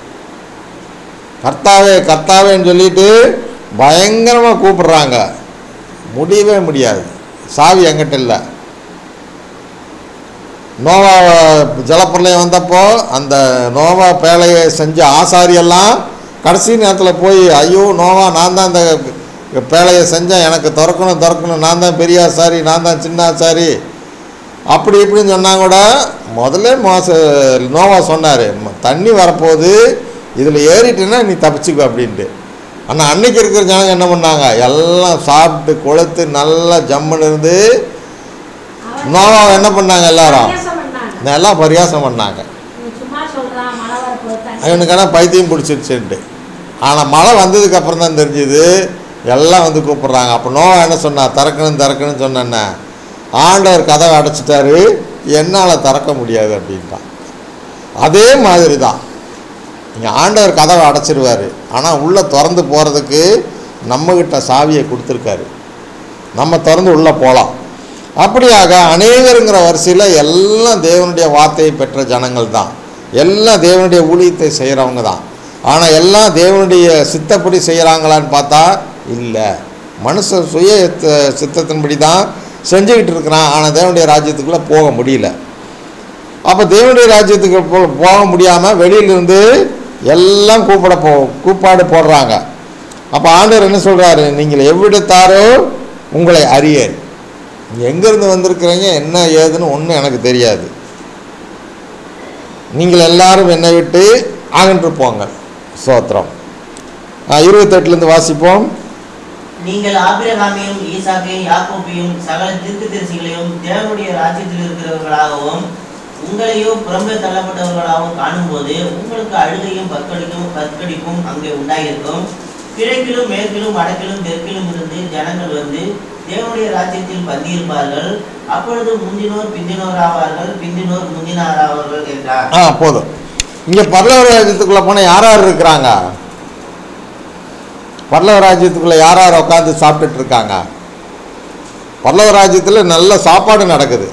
கர்த்தாவே கர்த்தாவேன்னு சொல்லிட்டு பயங்கரமாக கூப்பிடுறாங்க முடியவே முடியாது சாவி எங்கிட்ட இல்லை நோவா ஜலப்பிரளயம் வந்தப்போ அந்த நோவா பேழையை செஞ்ச ஆசாரியெல்லாம் கடைசி நேரத்தில் போய் ஐயோ நோவா நான் தான் இந்த பேழையை செஞ்சேன் எனக்கு திறக்கணும் திறக்கணும் நான் தான் பெரிய ஆசாரி நான் தான் சின்ன ஆசாரி அப்படி இப்படின்னு சொன்னா கூட முதல்ல மோச நோவா சொன்னார் தண்ணி வரப்போகுது இதில் ஏறிட்டுன்னா நீ தப்பிச்சுக்கோ அப்படின்ட்டு ஆனால் அன்னைக்கு இருக்கிற ஜனங்க என்ன பண்ணாங்க எல்லாம் சாப்பிட்டு கொளுத்து நல்லா ஜம்முன்னு இருந்து நோவாவை என்ன பண்ணாங்க எல்லாரும் வித்தியாசம் பண்ணாங்க. எல்லாம் பரியாசம் பண்ணாங்க இவன் சும்மா சொல்றான் மழை வரப்போகுது தண்ணி இவனுக்கான பைத்தியம் பிடிச்சிருச்சுன்ட்டு ஆனால் மழை வந்ததுக்கு அப்புறம் தான் தெரிஞ்சுது எல்லாம் வந்து கூப்பிட்றாங்க அப்போ நோவா என்ன சொன்னா திறக்கணும் திறக்கணும்னு சொன்னேன்ன ஆண்டவர் கதவை அடைச்சிட்டாரு என்னால் திறக்க முடியாது அப்படின்ட்டான் அதே மாதிரி தான் நீங்கள் ஆண்டவர் கதவை அடைச்சிருவார் ஆனால் உள்ளே திறந்து போகிறதுக்கு நம்மக்கிட்ட சாவியை கொடுத்துருக்காரு நம்ம திறந்து உள்ளே போகலாம் அப்படியாக அநேகருங்கிற வரிசையில் எல்லாம் தேவனுடைய வார்த்தையை பெற்ற ஜனங்கள் தான் எல்லாம் தேவனுடைய ஊழியத்தை செய்கிறவங்க தான் ஆனால் எல்லாம் தேவனுடைய சித்தப்படி செய்கிறாங்களான்னு பார்த்தா இல்லை மனுஷன் சுய த- சித்தத்தின்படி தான் செஞ்சுக்கிட்டு இருக்கிறான் ஆனால் தேவனுடைய ராஜ்யத்துக்குள்ளே போக முடியல அப்போ தேவனுடைய ராஜ்யத்துக்கு போ- போக முடியாமல் வெளியிலிருந்து எல்லாம் கூப்பிட போ கூப்பாடு போடுறாங்க அப்போ ஆண்டவர் என்ன சொல்கிறாரு நீங்கள் எவ்விடத்தாரோ உங்களை அறியேன் நீங்கள் எங்கேருந்து வந்திருக்கிறீங்க என்ன ஏதுன்னு ஒன்றும் எனக்கு தெரியாது நீங்கள் எல்லாரும் என்னை விட்டு அகன்று போங்க சோத்திரம் இருபத்தெட்டுலேருந்து வாசிப்போம் நீங்கள் ஆபிரகாமையும் ஈசாக்கையும் யாக்கோப்பையும் சகல தீர்க்கதரிசிகளையும் தேவனுடைய ராஜ்யத்தில் இருக்கிறவர்களாகவும் உங்களையோ புறம்பே தள்ளப்பட்டவர்களாகவும் காணும்போது உங்களுக்கு அழுகையும் பற்கடிக்கும் பற்கடிப்பும் அங்கே உண்டாயிருக்கும் கிழக்கிலும் மேற்கிலும் வடக்கிலும் தெற்கிலும் இருந்து ஜனங்கள் வந்து தேவனுடைய ராஜ்யத்தில் பந்தியிருப்பார்கள் அப்பொழுது முந்தினோர் பிந்தினோர் ஆவார்கள் பிந்தினோர் முந்தினார் ஆவார்கள் என்றார் ஆ போதும் இங்கே பரலவ ராஜ்யத்துக்குள்ளே போனால் யார் யார் இருக்கிறாங்க பரலவ ராஜ்யத்துக்குள்ளே யார் யார் உட்காந்து சாப்பிட்டுட்டு இருக்காங்க பரலவ ராஜ்யத்தில் நல்ல சாப்பாடு நடக்குது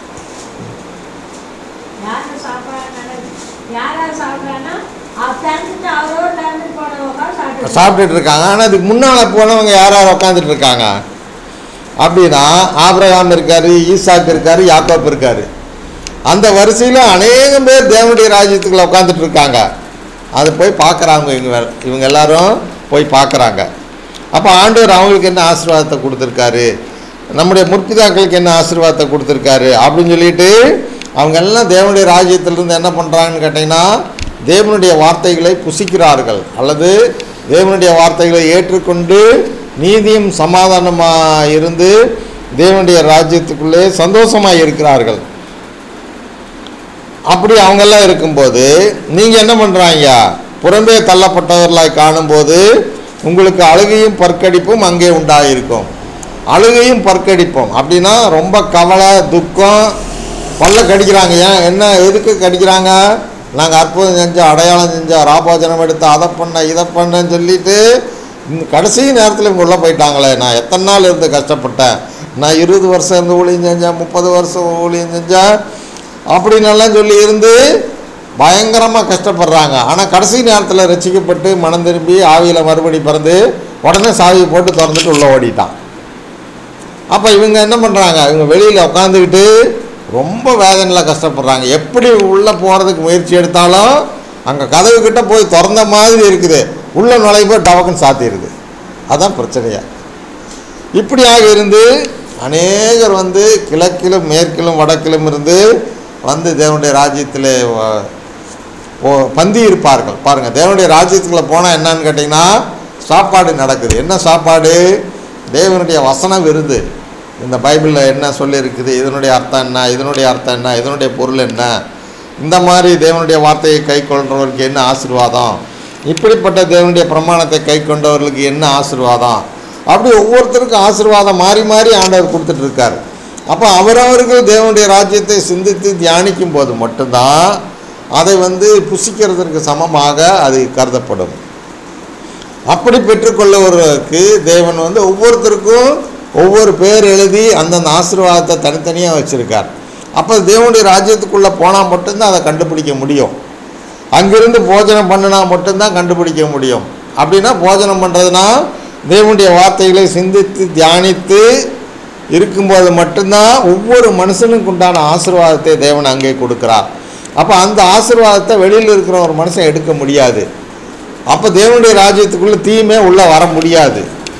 யாரு சாப்பிட்றாங்க யாரா சாப்பிட்றான்னா அவர் திறந்துட்டு அவரோட திறந்துட்டு போனவங்க சாப்பிட்டு சாப்பிட்டுட்டு இருக்காங்க ஆனால் அதுக்கு முன்னால் போனவங்க யார் யார் உட்காந்துட்டு இருக்காங்க அப்படின்னா ஆபிரகாம் இருக்காரு ஈசாக்கு இருக்காரு யாக்கோப் இருக்காரு அந்த வரிசையில் அநேகம் பேர் தேவனுடைய ராஜ்யத்துக்குள்ள உட்காந்துட்டு இருக்காங்க அதை போய் பார்க்குறாங்க இவங்க வேற- இவங்க எல்லாரும் போய் பார்க்குறாங்க அப்போ ஆண்டவர் அவங்களுக்கு என்ன ஆசீர்வாதத்தை கொடுத்துருக்காரு நம்முடைய முற்பிதாக்களுக்கு என்ன ஆசீர்வாதத்தை கொடுத்துருக்காரு அப்படின்னு சொல்லிட்டு அவங்க எல்லாம் தேவனுடைய ராஜ்யத்திலிருந்து என்ன பண்ணுறாங்கன்னு கேட்டிங்கன்னா தேவனுடைய வார்த்தைகளை புசிக்கிறார்கள் அல்லது தேவனுடைய வார்த்தைகளை ஏற்றுக்கொண்டு நீதியும் சமாதானமாக இருந்து தேவனுடைய ராஜ்யத்துக்குள்ளே சந்தோஷமாக இருக்கிறார்கள் அப்படி அவங்கெல்லாம் இருக்கும்போது நீங்கள் என்ன பண்ணுறாங்க புறம்பே தள்ளப்பட்டவர்களாய் காணும்போது உங்களுக்கு அழுகையும் பற்கடிப்பும் அங்கே உண்டாயிருக்கும் அழுகையும் பற்கடிப்பும் அப்படின்னா ரொம்ப கவலை துக்கம் பல்ல கடிக்கிறாங்க ஏன் என்ன எதுக்கு கடிக்கிறாங்க நாங்கள் அற்புதம் செஞ்சோம் அடையாளம் செஞ்சோம் ராபோஜனம் எடுத்து அதை பண்ண இதை பண்ணேன்னு சொல்லிட்டு இந்த கடைசி நேரத்தில் இவங்க உள்ளே போயிட்டாங்களே நான் எத்தனை நாள் இருந்து கஷ்டப்பட்டேன் நான் இருபது வருஷம் இருந்து ஊழியம் செஞ்சேன் முப்பது வருஷம் ஊழியம் செஞ்சேன் அப்படின்னு எல்லாம் சொல்லி இருந்து பயங்கரமாக கஷ்டப்படுறாங்க ஆனால் கடைசி நேரத்தில் ரசிக்கப்பட்டு மனம் திரும்பி ஆவியில் மறுபடி பிறந்து உடனே சாவி போட்டு திறந்துட்டு உள்ளே ஓடிட்டான் அப்போ இவங்க என்ன பண்ணுறாங்க இவங்க வெளியில் உட்காந்துக்கிட்டு ரொம்ப வேதனையில் கஷ்டப்படுறாங்க எப்படி உள்ளே போகிறதுக்கு முயற்சி எடுத்தாலும் அங்கே கதவு கிட்ட போய் திறந்த மாதிரி இருக்குது உள்ளே நுழைய போய் டவக்குன்னு சாத்திடுது அதான் பிரச்சனையா இப்படியாக இருந்து அநேகர் வந்து கிழக்கிலும் மேற்கிலும் வடக்கிலும் இருந்து வந்து தேவனுடைய ராஜ்யத்தில் வ- போ- பந்தி இருப்பார்கள் பாருங்கள் தேவனுடைய ராஜ்யத்துக்குள்ளே போனால் என்னன்னு கேட்டிங்கன்னா சாப்பாடு நடக்குது என்ன சாப்பாடு தேவனுடைய வசன விருது இந்த பைபிளில் என்ன சொல்லியிருக்குது இதனுடைய அர்த்தம் என்ன இதனுடைய அர்த்தம் என்ன இதனுடைய பொருள் என்ன இந்த மாதிரி தேவனுடைய வார்த்தையை கை கொள்றவருக்கு என்ன ஆசீர்வாதம் இப்படிப்பட்ட தேவனுடைய பிரமாணத்தை கை கொண்டவர்களுக்கு என்ன ஆசீர்வாதம் அப்படி ஒவ்வொருத்தருக்கும் ஆசீர்வாதம் மாறி மாறி ஆண்டவர் கொடுத்துட்டு இருக்காரு அப்போ அவரவர்கள் தேவனுடைய ராஜ்யத்தை சிந்தித்து தியானிக்கும் போது மட்டும்தான் அதை வந்து புசிக்கிறதற்கு சமமாக அது கருதப்படும் அப்படி பெற்றுக்கொள்ளவர்களுக்கு தேவன் வந்து ஒவ்வொருத்தருக்கும் ஒவ்வொரு பேர் எழுதி அந்தந்த ஆசீர்வாதத்தை தனித்தனியாக வச்சுருக்கார் அப்போ தேவனுடைய ராஜ்யத்துக்குள்ளே போனால் மட்டும்தான் அதை கண்டுபிடிக்க முடியும் அங்கிருந்து போஜனம் பண்ணினா மட்டும்தான் கண்டுபிடிக்க முடியும் அப்படின்னா போஜனம் பண்ணுறதுனா தேவனுடைய வார்த்தைகளை சிந்தித்து தியானித்து இருக்கும்போது மட்டும்தான் ஒவ்வொரு மனுஷனுக்கு உண்டான ஆசீர்வாதத்தை தேவன் அங்கே கொடுக்குறார் அப்போ அந்த ஆசீர்வாதத்தை வெளியில் இருக்கிற ஒரு மனுஷன் எடுக்க முடியாது அப்போ தேவனுடைய ராஜ்யத்துக்குள்ளே தீமே உள்ளே வர முடியாது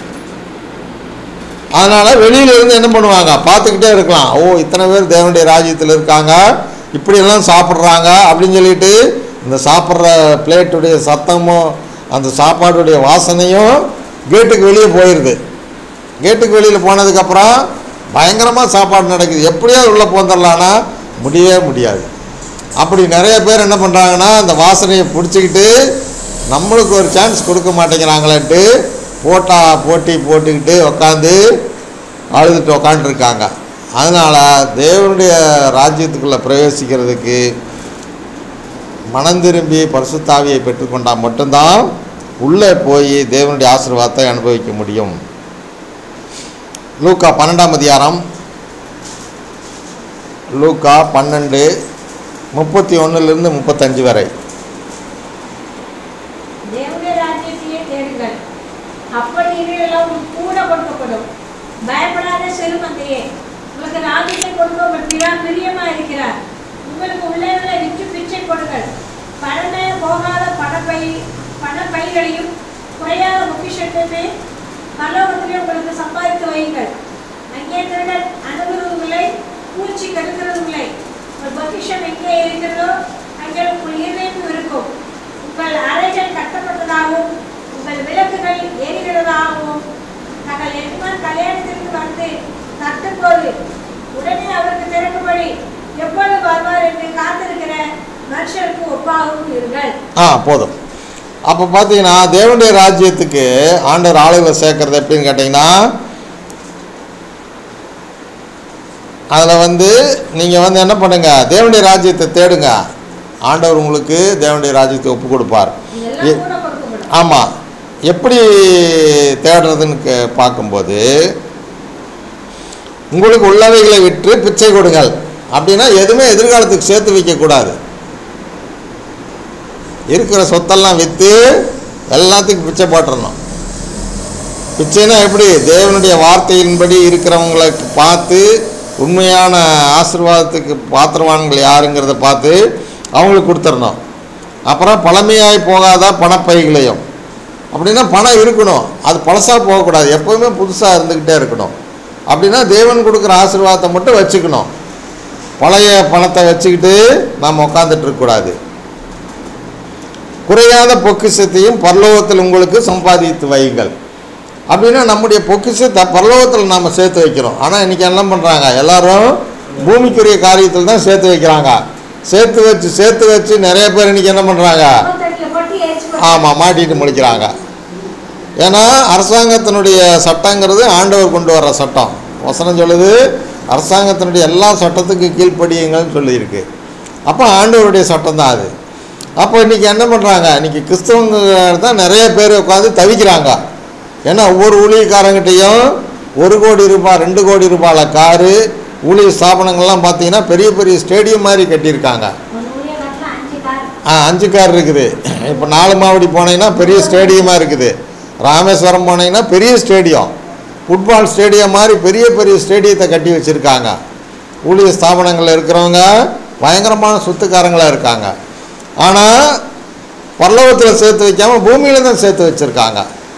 அதனால் வெளியில இருந்து என்ன பண்ணுவாங்க பார்த்துக்கிட்டே இருக்கலாம் ஓ இத்தனை பேர் தேவனுடைய ராஜ்யத்தில் இருக்காங்க இப்படியெல்லாம் சாப்பிட்றாங்க அப்படின்னு சொல்லிட்டு இந்த சாப்பிட்ற பிளேட்டுடைய சத்தமும் அந்த சாப்பாடுடைய வாசனையும் கேட்டுக்கு வெளியே போயிடுது கேட்டுக்கு வெளியில் போனதுக்கப்புறம் பயங்கரமாக சாப்பாடு நடக்குது எப்படியாவது உள்ளே போந்துடலான்னா முடியவே முடியாது அப்படி நிறைய பேர் என்ன பண்ணுறாங்கன்னா அந்த வாசனையை பிடிச்சிக்கிட்டு நம்மளுக்கு ஒரு சான்ஸ் கொடுக்க மாட்டேங்கிறாங்களேன்ட்டு போட்டா போட்டி போட்டுக்கிட்டு உக்காந்து அழுதுட்டு உக்காந்துருக்காங்க அதனால் தேவனுடைய ராஜ்யத்துக்குள்ளே பிரவேசிக்கிறதுக்கு மனம் திரும்பி பரிசுத்தாவியை பெற்றுக்கொண்டால் மட்டும்தான் உள்ளே போய் தேவனுடைய ஆசீர்வாதத்தை அனுபவிக்க முடியும் லூக்கா பன்னெண்டாம் அதிகாரம் லூக்கா பன்னெண்டு முப்பத்தி ஒன்றுலேருந்து முப்பத்தஞ்சு வரை தேவனுடைய ராஜ்யத்தையே தேடுங்கள் அப்படி எல்லாம் கூட கொடுக்கப்படும் பயப்படாத சிறுமந்தையே உங்களுக்கு ராஜ்யத்தை கொடுக்க உங்கள் பிதா பிரியமா இருக்கிறார் உங்களுக்கு உள்ளவர்களை விற்று பிச்சை கொடுங்கள் பணமே போகாத பணப்பை பணப்பைகளையும் குறையாத பொக்கிஷத்தையுமே பல்லவத்திலே உங்களுக்கு சம்பாதித்து வையுங்கள் அங்கே திருடன் அணுகுறதுமில்லை பூச்சி கெடுக்கிறதுமில்லை உங்கள் பொக்கிஷம் எங்கே இருக்கிறதோ அங்கே உங்கள் இருதயம் இருக்கும் உங்கள் அறைகள் கட்டப்பட்டதாகவும் உங்கள் விளக்குகள் எரிகிறதாகவும் தங்கள் எஜமான் கல்யாணத்திற்கு வந்து தட்டும்போது உடனே அவருக்கு திறக்கும்படி எப்பொழுது வருவார் என்று காத்திருக்கிற மனுஷருக்கு ஒப்பாகவும் இருங்கள் ஆ போதும் அப்போ பார்த்தீங்கன்னா தேவனுடைய ராஜ்யத்துக்கு ஆண்டவர் ஆளுகளை சேர்க்கறது எப்படின்னு கேட்டிங்கன்னா அதில் வந்து நீங்கள் வந்து என்ன பண்ணுங்க தேவனுடைய ராஜ்யத்தை தேடுங்க ஆண்டவர் உங்களுக்கு தேவனுடைய ராஜ்யத்தை ஒப்பு கொடுப்பார் இதெல்லாம் கூட கொடுக்கப்படும் ஆமாம் எப்படி தேடுறதுன்னு கே- பார்க்கும்போது உங்களுக்கு உள்ளவைகளை விற்று பிச்சை கொடுங்கள் அப்படின்னா எதுவுமே எதிர்காலத்துக்கு சேர்த்து வைக்கக்கூடாது இருக்கிற சொத்தெல்லாம் விற்று எல்லாத்துக்கும் பிச்சை போட்டுறணும் பிச்சைனா எப்படி தேவனுடைய வார்த்தையின்படி இருக்கிறவங்களை பார்த்து உண்மையான ஆசீர்வாதத்துக்கு பாத்திரவான்கள் யாருங்கிறத பார்த்து அவங்களுக்கு கொடுத்துடணும் அப்புறம் பழமையாய் போகாத பணப்பைகளையும் அப்படின்னா பணம் இருக்கணும் அது பழசாக போகக்கூடாது எப்போவுமே புதுசாக இருந்துக்கிட்டே இருக்கணும் அப்படின்னா தேவன் கொடுக்குற ஆசீர்வாதத்தை மட்டும் வச்சுக்கணும் பழைய பணத்தை வச்சுக்கிட்டு நாம் உட்காந்துட்டு இருக்கக்கூடாது குறையாத பொக்கிஷத்தையும் பரலோகத்தில் உங்களுக்கு சம்பாதித்து வையுங்கள் அப்படின்னா நம்முடைய பொக்கிஷத்தை பரலோகத்தில் நாம் சேர்த்து வைக்கிறோம் ஆனால் இன்றைக்கி என்ன பண்ணுறாங்க எல்லாரும் பூமிக்குரிய காரியத்தில் தான் சேர்த்து வைக்கிறாங்க சேர்த்து வச்சு சேர்த்து வச்சு நிறைய பேர் இன்றைக்கி என்ன பண்ணுறாங்க முப்பத்தெட்டுல போட்டு எரிச்சு போட்டு ஆமாம் மாட்டிட்டு முடிக்கிறாங்க ஏன்னா அரசாங்கத்தினுடைய சட்டங்கிறது ஆண்டவர் கொண்டு வர்ற சட்டம் வசனம் சொல்லுது அரசாங்கத்தினுடைய எல்லா சட்டத்துக்கு கீழ்ப்படியுங்கள்னு சொல்லியிருக்கு அப்போ ஆண்டவருடைய சட்டம் தான் அது அப்போ இன்றைக்கி என்ன பண்ணுறாங்க இன்றைக்கி கிறிஸ்தவங்க தான் நிறைய பேர் உட்காந்து தவிக்கிறாங்க ஏன்னா ஒவ்வொரு ஊழியக்காரங்கிட்டையும் ஒரு கோடி ரூபாய் ரெண்டு கோடி ரூபாயில் காரு ஊழிய ஸ்தாபனங்கள்லாம் பார்த்தீங்கன்னா பெரிய பெரிய ஸ்டேடியம் மாதிரி கட்டியிருக்காங்க ஒரு ஊழிய கட்டில அஞ்சு கார் ஆ அஞ்சு கார் இருக்குது இப்போ நாலு மாவடி போனீங்கன்னா பெரிய ஸ்டேடியமாக இருக்குது ராமேஸ்வரம் போனீங்கன்னா பெரிய ஸ்டேடியம் ஃபுட்பால் ஸ்டேடியம் மாதிரி பெரிய பெரிய ஸ்டேடியத்தை கட்டி வச்சுருக்காங்க ஊழிய ஸ்தாபனங்களில் இருக்கிறவங்க பயங்கரமான சொத்துக்காரங்களாக இருக்காங்க ஆனால் பரலோகத்தில் சேர்த்து வைக்காமல் பூமியில் தான் சேர்த்து வச்சுருக்காங்க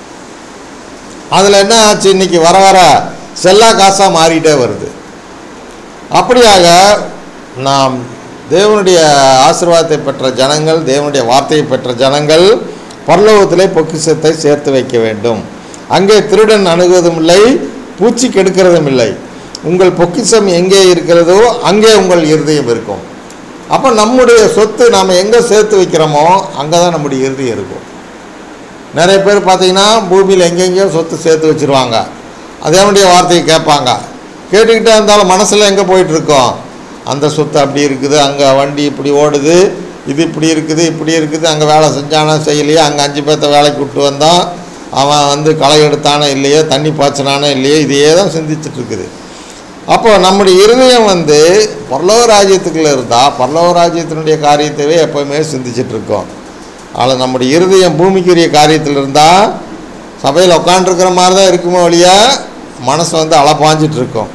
அதில் என்ன ஆச்சு இன்னைக்கு வர வர செல்லா காசாக மாறிட்டே வருது அப்படியாக நாம் தேவனுடைய ஆசீர்வாதத்தை பெற்ற ஜனங்கள் தேவனுடைய வார்த்தையை பெற்ற ஜனங்கள் பரலோகத்திலே பொக்கிஷத்தை சேர்த்து வைக்க வேண்டும் அங்கே திருடன் அணுகுவதும் இல்லை பூச்சி கெடுக்கிறதும் இல்லை உங்கள் பொக்கிஷம் எங்கே இருக்கிறதோ அங்கே உங்கள் இருதயம் இருக்கும் அப்போ நம்முடைய சொத்து நாம் எங்கே சேர்த்து வைக்கிறோமோ அங்கே தான் நம்முடைய இருதயம் இருக்கும் நிறைய பேர் பார்த்தீங்கன்னா பூமியில் எங்கெங்கேயோ சொத்து சேர்த்து வச்சுருவாங்க அதேவனுடைய வார்த்தையை கேட்பாங்க கேட்டுக்கிட்டே இருந்தாலும் மனசில் எங்கே போயிட்டுருக்கோம் அந்த சொத்து அப்படி இருக்குது அங்கே வண்டி இப்படி ஓடுது இது இப்படி இருக்குது இப்படி இருக்குது அங்கே வேலை செஞ்சானா செய்யலையே அங்கே அஞ்சு பேர்த்த வேலைக்கு விட்டு வந்தான் அவன் வந்து களை எடுத்தானே இல்லையோ தண்ணி பாய்ச்சினானே இல்லையோ இதையே தான் சிந்திச்சுட்டு இருக்குது அப்போ நம்முடைய இருதயம் வந்து பரலோக ராஜ்யத்துக்குள்ளே இருந்தால் பரலோக ராஜ்யத்தினுடைய காரியத்தையே எப்போவுமே சிந்திச்சிட்டு இருக்கோம் அதில் நம்முடைய இருதயம் பூமிக்குரிய காரியத்தில் இருந்தால் சபையில் உட்காண்ட்ருக்கிற மாதிரி தான் இருக்குமோ வழியா மனசு வந்து அலப்பாஞ்சிட்டு இருக்கும்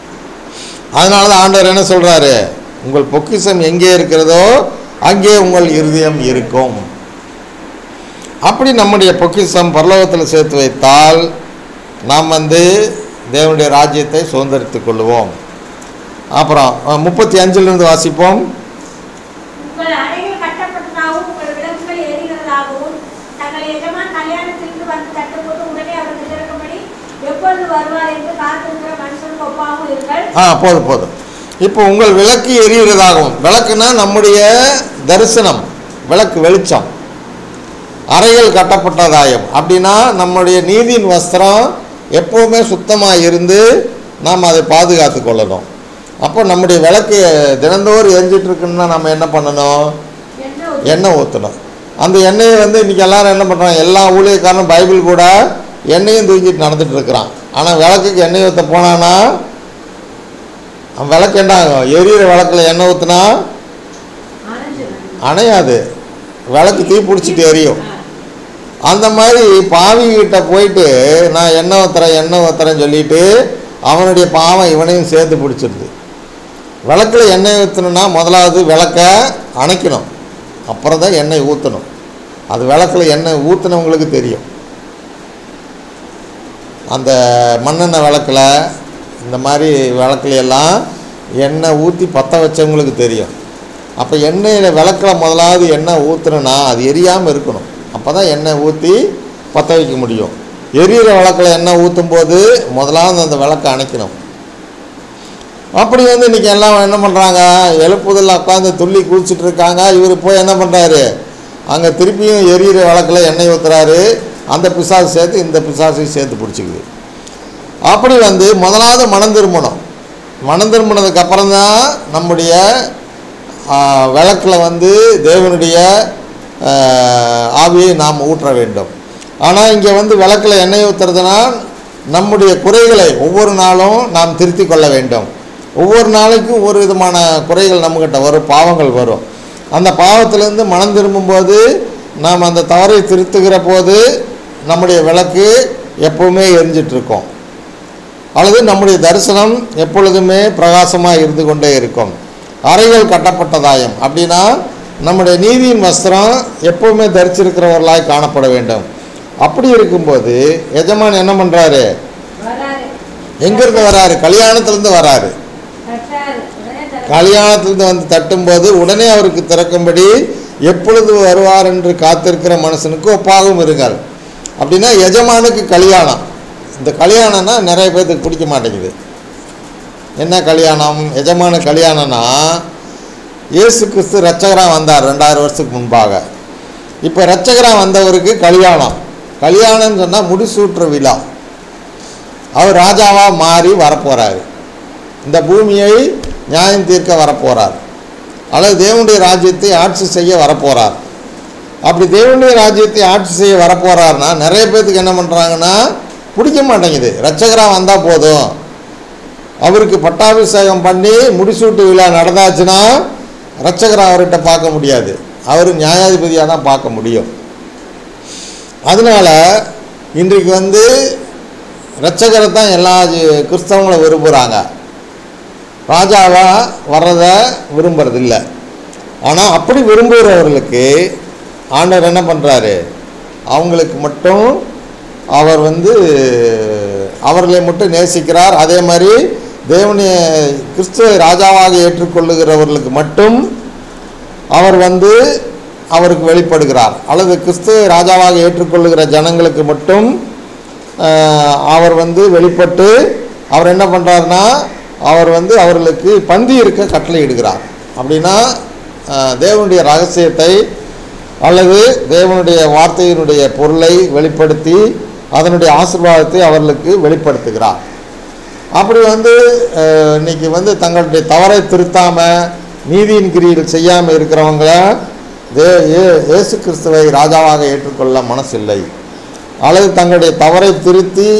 அதனால தான் ஆண்டவர் என்ன சொல்கிறாரு உங்கள் பொக்கிஷம் எங்கே இருக்கிறதோ அங்கே உங்கள் இருதயம் இருக்கும் அப்படி நம்முடைய பொக்கிஷம் பரலோகத்தில் சேர்த்து வைத்தால் நாம் வந்து தேவனுடைய ராஜ்யத்தை சுதந்திரித்துக் கொள்வோம் அப்புறம் அஹ், முப்பத்தி அஞ்சிலிருந்து வாசிப்போம் உங்கள் அறைகள் கட்டப்பட்டதாகவும் உங்கள் விளக்குகள் எரிகிறதாகவும் தங்கள் எஜமான் கல்யாணத்திற்கு வந்து தட்டும்போது உடனே அவருக்கு திறக்கும்படி எப்பொழுது வருவார் என்று காத்திருக்கிற மனுஷனுக்கு ஒப்பாகவும் இருங்கள் ஆ போதும் போதும் இப்போ உங்கள் விளக்கு எரிகிறதாகவும் விளக்குனா நம்முடைய தரிசனம் விளக்கு வெளிச்சம் அறைகள் கட்டப்பட்டதாயும் அப்படின்னா நம்முடைய நீதியின் வஸ்திரம் எப்போவுமே சுத்தமாக இருந்து நாம் அதை பாதுகாத்து கொள்ளணும் அப்போ நம்முடைய விளக்கு தினந்தோறும் எரிஞ்சிட்டு இருக்குன்னா நம்ம என்ன பண்ணணும் என்று ஒரு எண்ணெய் ஊற்றணும் அந்த எண்ணெயை வந்து இன்றைக்கி எல்லாரும் என்ன பண்ணுறாங்க எல்லா ஊழியக்காரனும் பைபிள் கூட எண்ணெயும் தூக்கிட்டு நடந்துட்டு இருக்கிறான் ஆனால் விளக்குக்கு எண்ணெய் ஊற்ற போனான்னா அவன் விளக்கு என்ன ஆகும் எரியிற விளக்கில் எண்ணெய் ஊற்றினா அணைஞ்சிடும். அணையாது விளக்கு தீ பிடிச்சிட்டு எரியும் அந்த மாதிரி பாவிகிட்ட போயிட்டு நான் எண்ணெய் ஊத்துறேன் எண்ணெய் ஊத்துறேன்னு சொல்லிட்டு அவனுடைய பாவம் இவனையும் சேர்த்து பிடிச்சிருது விளக்கில் எண்ணெய் ஊற்றணுன்னா முதலாவது விளக்க அணைக்கணும் அப்புறம் தான் எண்ணெய் ஊற்றணும் அது விளக்கில் எண்ணெய் ஊற்றுனவங்களுக்கு தெரியும் அந்த மண்ணெண்ணெய் விளக்கில் இந்த மாதிரி விளக்குல எல்லாம் எண்ணெய் ஊற்றி பற்ற வச்சவங்களுக்கு தெரியும் அப்போ எண்ணெயில் விளக்கில் முதலாவது எண்ணெய் ஊற்றுனா அது எரியாமல் இருக்கணும் அப்போ தான் எண்ணெய் ஊற்றி பற்ற வைக்க முடியும் எரியிற விளக்கில் எண்ணெய் ஊற்றும் போது முதலாவது அந்த விளக்கை அணைக்கணும் அப்படி வந்து இன்றைக்கி எல்லாம் என்ன பண்ணுறாங்க எழுப்புதலில் உட்காந்து துள்ளி குளிச்சுட்டு இருக்காங்க இவர் போய் என்ன பண்ணுறாரு அங்கே திருப்பியும் எரியிற விளக்கில் எண்ணெய் ஊற்றுறாரு அந்த பிசாசு சேர்த்து இந்த பிசாசையும் சேர்த்து பிடிச்சிக்குது அப்படி வந்து முதலாவது மனம் திரும்பணும் மனம் திரும்பினதுக்கு அப்புறம் தான் நம்முடைய விளக்கில் வந்து தேவனுடைய ஆ, ஆவியை நாம் ஊற்ற வேண்டும் ஆனால் இங்கே வந்து விளக்கில் எண்ணெய் ஊற்றுறதுனா நம்முடைய குறைகளை ஒவ்வொரு நாளும் நாம் திருத்தி கொள்ள வேண்டும் ஒவ்வொரு நாளைக்கும் ஒரு விதமான குறைகள் நம்மக்கிட்ட வரும் பாவங்கள் வரும் அந்த பாவத்திலேருந்து மனம் திரும்பும்போது நாம் அந்த தவறை திருத்துகிற போது நம்முடைய விளக்கு எப்பவுமே எரிஞ்சிட்ருக்கோம் அல்லது நம்முடைய தரிசனம் எப்பொழுதுமே பிரகாசமாக இருந்து கொண்டே இருக்கும் அறைகள் கட்டப்பட்டதாயம் அப்படின்னா நம்முடைய நீதியின் வஸ்திரம் எப்பவுமே தரிச்சிருக்கிறவர்களாய் காணப்பட வேண்டும் அப்படி இருக்கும்போது எஜமான் என்ன பண்ணுறாரு வராரு எங்கேருந்து வராரு கல்யாணத்துலேருந்து வராரு தட்டாரு உடனே தர கல்யாணத்துலேருந்து வந்து தட்டும்போது உடனே அவருக்கு திறக்கும்படி எப்பொழுது வருவார் என்று காத்திருக்கிற மனுஷனுக்கு ஒப்பாகவும் இருங்கள் அப்படின்னா எஜமானுக்கு கல்யாணம் இந்த கல்யாணம்னா நிறைய பேர்த்துக்கு பிடிக்க மாட்டேங்குது என்ன கல்யாணம் எஜமான கல்யாணம்னா இயேசு கிறிஸ்து ரட்சகராக வந்தார் ரெண்டாயிரம் வருஷத்துக்கு முன்பாக இப்போ ரட்சகராக வந்தவருக்கு கல்யாணம் கல்யாணம்னு சொன்னால் முடிசூட்டுற விழா அவர் ராஜாவாக மாறி வரப்போகிறாரு இந்த பூமியை நியாயம் தீர்க்க வரப்போகிறார் அல்லது தேவனுடைய ராஜ்யத்தை ஆட்சி செய்ய வரப்போகிறார் அப்படி தேவனுடைய ராஜ்யத்தை ஆட்சி செய்ய வரப்போகிறாருன்னா நிறைய பேர்த்துக்கு என்ன பண்ணுறாங்கன்னா பிடிக்க மாட்டேங்குது ரட்சகராக வந்தால் போதும் அவருக்கு பட்டாபிஷேகம் பண்ணி முடிசூட்டு விழா நடந்தாச்சுன்னா ரட்சகரை அவர்கிட்ட பார்க்க முடியாது அவர் நியாயாதிபதியாக தான் பார்க்க முடியும் அதனால் இன்றைக்கு வந்து ரட்சகரை தான் எல்லா ஜி- கிறிஸ்தவங்களும் விரும்புகிறாங்க ராஜாவாக வர்றதை விரும்புறதில்ல ஆனால் அப்படி விரும்புகிறவர்களுக்கு ஆண்டவர் என்ன பண்ணுறாரு அவங்களுக்கு மட்டும் அவர் வந்து அவர்களை மட்டும் நேசிக்கிறார் அதே மாதிரி தேவனைய கிறிஸ்துவை ராஜாவாக ஏற்றுக்கொள்ளுகிறவர்களுக்கு மட்டும் அவர் வந்து அவருக்கு வெளிப்படுகிறார் அல்லது கிறிஸ்துவை ராஜாவாக ஏற்றுக்கொள்ளுகிற ஜனங்களுக்கு மட்டும் ஆஹ், அவர் வந்து வெளிப்பட்டு அவர் என்ன பண்ணுறாருன்னா அவர் வந்து அவர்களுக்கு பந்தி இருக்க கட்டளையிடுகிறார் அப்படின்னா ஆஹ், தேவனுடைய ரகசியத்தை அல்லது தேவனுடைய வார்த்தையினுடைய பொருளை வெளிப்படுத்தி அதனுடைய ஆசீர்வாதத்தை அவர்களுக்கு வெளிப்படுத்துகிறார் அப்படி வந்து அஹ், இன்னைக்கு வந்து தங்களுடைய தவறை திருத்தாமல் நீதியின் கிரியில் செய்யாமல் இருக்கிறவங்கள தே ஏ- இயேசு கிறிஸ்துவை ராஜாவாக ஏற்றுக்கொள்ள மனசில்லை அல்லது தங்களுடைய தவறை திருத்தி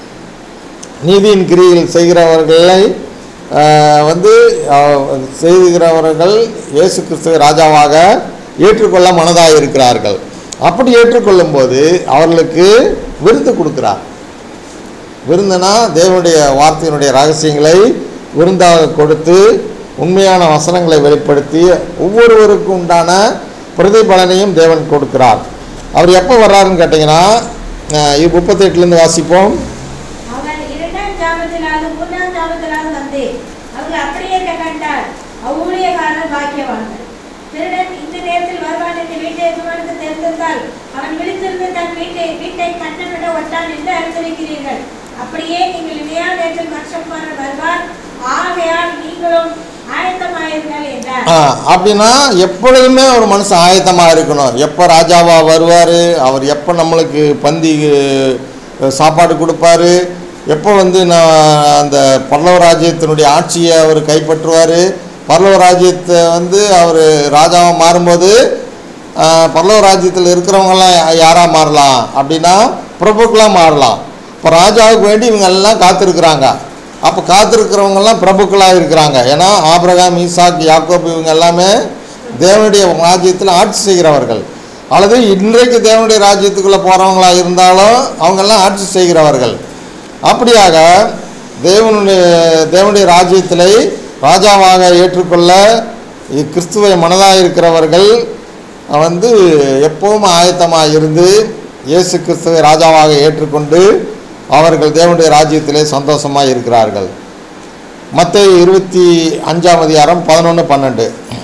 நீதியின் கிரியில் செய்கிறவர்களை அஹ், வந்து அஹ், செய்கிறவர்கள் இயேசு கிறிஸ்துவை ராஜாவாக ஏற்றுக்கொள்ள மனதாக இருக்கிறார்கள் அப்படி ஏற்றுக்கொள்ளும்போது அவர்களுக்கு விருது கொடுக்கிறார் விருந்துனா தேவனுடைய வார்த்தையினுடைய ரகசியங்களை விருந்தாக கொடுத்து உண்மையான வசனங்களை வெளிப்படுத்தி ஒவ்வொருவருக்கும் உண்டான பிரதிபலனையும் தேவன் கொடுக்கிறார் அவர் எப்போ வர்றாருன்னு கேட்டிங்கன்னா அஹ், இது முப்பத்தெட்டுலேருந்து வாசிப்போம் அவன் இரண்டாம் ஜாமத்திலாவது மூன்றாம் ஜாமத்திலாவது வந்து அவங்க அப்படியே கண்டார் அவ்வூழியக்காரர் பாக்கியவான்கள் திருடன் இந்த நேரத்தில் வருவான் என்று வீட்டை எஜமானுக்கு தெரிந்திருந்தால் அவன் விழித்திருந்து தன் வீட்டை வீட்டை கண்ணனிட ஒட்டான் என்று அறிந்திருக்கிறீர்கள் அப்படியே நீங்கள் இல்லையா நேரத்தில் மனுஷகுமாரன் வருவார் ஆகையால் நீங்களும் ஆயத்தமாயிருங்கள் என்றார் ஆ, அப்படின்னா எப்பொழுதுமே ஒரு மனுஷன் ஆயத்தமாக இருக்கணும் எப்போ ராஜாவாக வருவார் அவர் எப்போ நம்மளுக்கு பந்தி அஹ், சாப்பாடு கொடுப்பாரு எப்போ வந்து நான் அந்த பல்லவ ராஜ்யத்தினுடைய ஆட்சியை அவர் கைப்பற்றுவார் பல்லவ ராஜ்யத்தை வந்து அவர் ராஜாவாக மாறும்போது ஆஹ், பல்லவ ராஜ்யத்தில் இருக்கிறவங்கெல்லாம் யாராக மாறலாம் அப்படின்னா பிரபுக்களாக மாறலாம் இப்போ ராஜாவுக்கு வேண்டி இவங்க எல்லாம் காத்திருக்கிறாங்க அப்போ காத்திருக்கிறவங்கெல்லாம் பிரபுக்களாக இருக்கிறாங்க ஏன்னா ஆபிரகாம் ஈசாக் யாக்கோப் இவங்க எல்லாமே தேவனுடைய ராஜ்யத்தில் ஆட்சி செய்கிறவர்கள் அல்லது இன்றைக்கு தேவனுடைய ராஜ்யத்துக்குள்ளே போகிறவங்களா இருந்தாலும் அவங்கெல்லாம் ஆட்சி செய்கிறவர்கள் அப்படியாக தேவனுடைய தேவனுடைய ராஜ்யத்திலே ராஜாவாக ஏற்றுக்கொள்ள இ- கிறிஸ்துவை மனதாக இருக்கிறவர்கள் வந்து எப்பவும் ஆயத்தமாக இருந்து இயேசு கிறிஸ்துவை ராஜாவாக ஏற்றுக்கொண்டு அவர்கள் தேவனுடைய ராஜ்யத்திலே சந்தோஷமாக இருக்கிறார்கள் மற்ற இருபத்தி அஞ்சாம் அதிகாரம் பதினொன்று பன்னெண்டு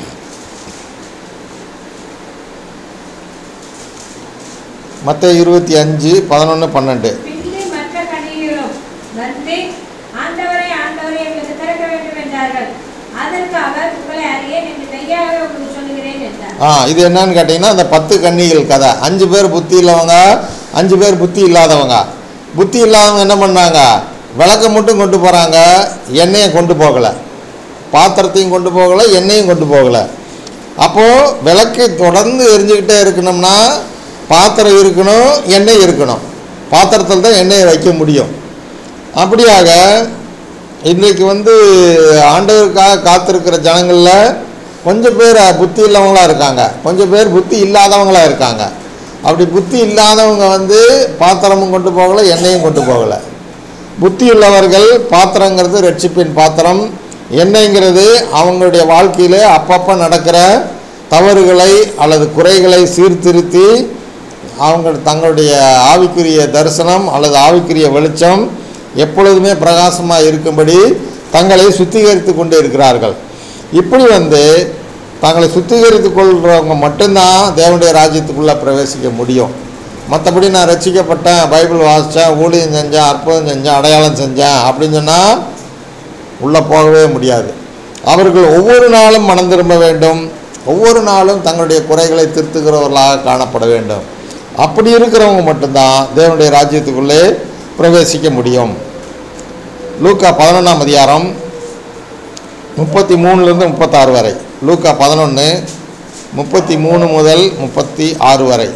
மற்ற இருபத்தி அஞ்சு பதினொன்று பன்னெண்டு பின்பு மற்ற கன்னிகளும் வந்து ஆண்டவரே ஆண்டவரே எங்களுக்கு திறக்க வேண்டும் என்றார்கள் அதற்கு அவர் உங்களை அறியேன் என்று மெய்யாக உங்களுக்கு சொல்லுகிறேன் என்றார் ஆ இது என்னன்னு கேட்டிங்கன்னா அந்த பத்து கன்னிகள் கதை அஞ்சு பேர் புத்தி இல்லவங்க அஞ்சு பேர் புத்தி இல்லாதவங்க புத்தி இல்லாதவங்க என்ன பண்ணாங்க விளக்க மட்டும் கொண்டு போகிறாங்க எண்ணெயை கொண்டு போகலை பாத்திரத்தையும் கொண்டு போகலை எண்ணெயும் கொண்டு போகலை அப்போது விளக்கு தொடர்ந்து எரிஞ்சுக்கிட்டே இருக்கணும்னா பாத்திரம் இருக்கணும் எண்ணெய் இருக்கணும் பாத்திரத்தில் தான் எண்ணெயை வைக்க முடியும் அப்படியாக இன்றைக்கு வந்து ஆண்டவருக்காக காத்திருக்கிற ஜனங்களில் கொஞ்சம் பேர் புத்தி உள்ளவங்களா இருக்காங்க கொஞ்சம் பேர் புத்தி இல்லாதவங்களா இருக்காங்க அப்படி புத்தி இல்லாதவங்க வந்து பாத்திரமும் கொண்டு போகலை எண்ணெயும் கொண்டு போகலை புத்தி உள்ளவர்கள் பாத்திரங்கிறது ரட்சிப்பின் பாத்திரம் எண்ணெய்ங்கிறது அவங்களுடைய வாழ்க்கையில் அப்பப்போ நடக்கிற தவறுகளை அல்லது குறைகளை சீர்திருத்தி அவங்க தங்களுடைய ஆவிக்குரிய தரிசனம் அல்லது ஆவிக்குரிய வெளிச்சம் எப்பொழுதுமே பிரகாசமாக இருக்கும்படி தங்களை சுத்திகரித்து கொண்டு இருக்கிறார்கள் இப்படி வந்து தங்களை சுத்திகரித்து கொள்கிறவங்க மட்டும்தான் தேவனுடைய ராஜ்யத்துக்குள்ளே பிரவேசிக்க முடியும் மற்றபடி நான் ரட்சிக்கப்பட்டேன் பைபிள் வாசித்தேன் ஊழியம் செஞ்சேன் அற்புதம் செஞ்சேன் அடையாளம் செஞ்சேன் அப்படின்னு சொன்னால் உள்ளே போகவே முடியாது அவர்கள் ஒவ்வொரு நாளும் மனம் திரும்ப வேண்டும் ஒவ்வொரு நாளும் தங்களுடைய குறைகளை திருத்துகிறவர்களாக காணப்பட வேண்டும் அப்படி இருக்கிறவங்க மட்டும்தான் தேவனுடைய ராஜ்யத்துக்குள்ளே பிரவேசிக்க முடியும் லூக்கா பதினொன்றாம் அதிகாரம் முப்பத்தி மூணுலேருந்து முப்பத்தாறு வரை லூக்கா பதினொன்று முப்பத்தி மூணு முதல் முப்பத்தி ஆறு வரை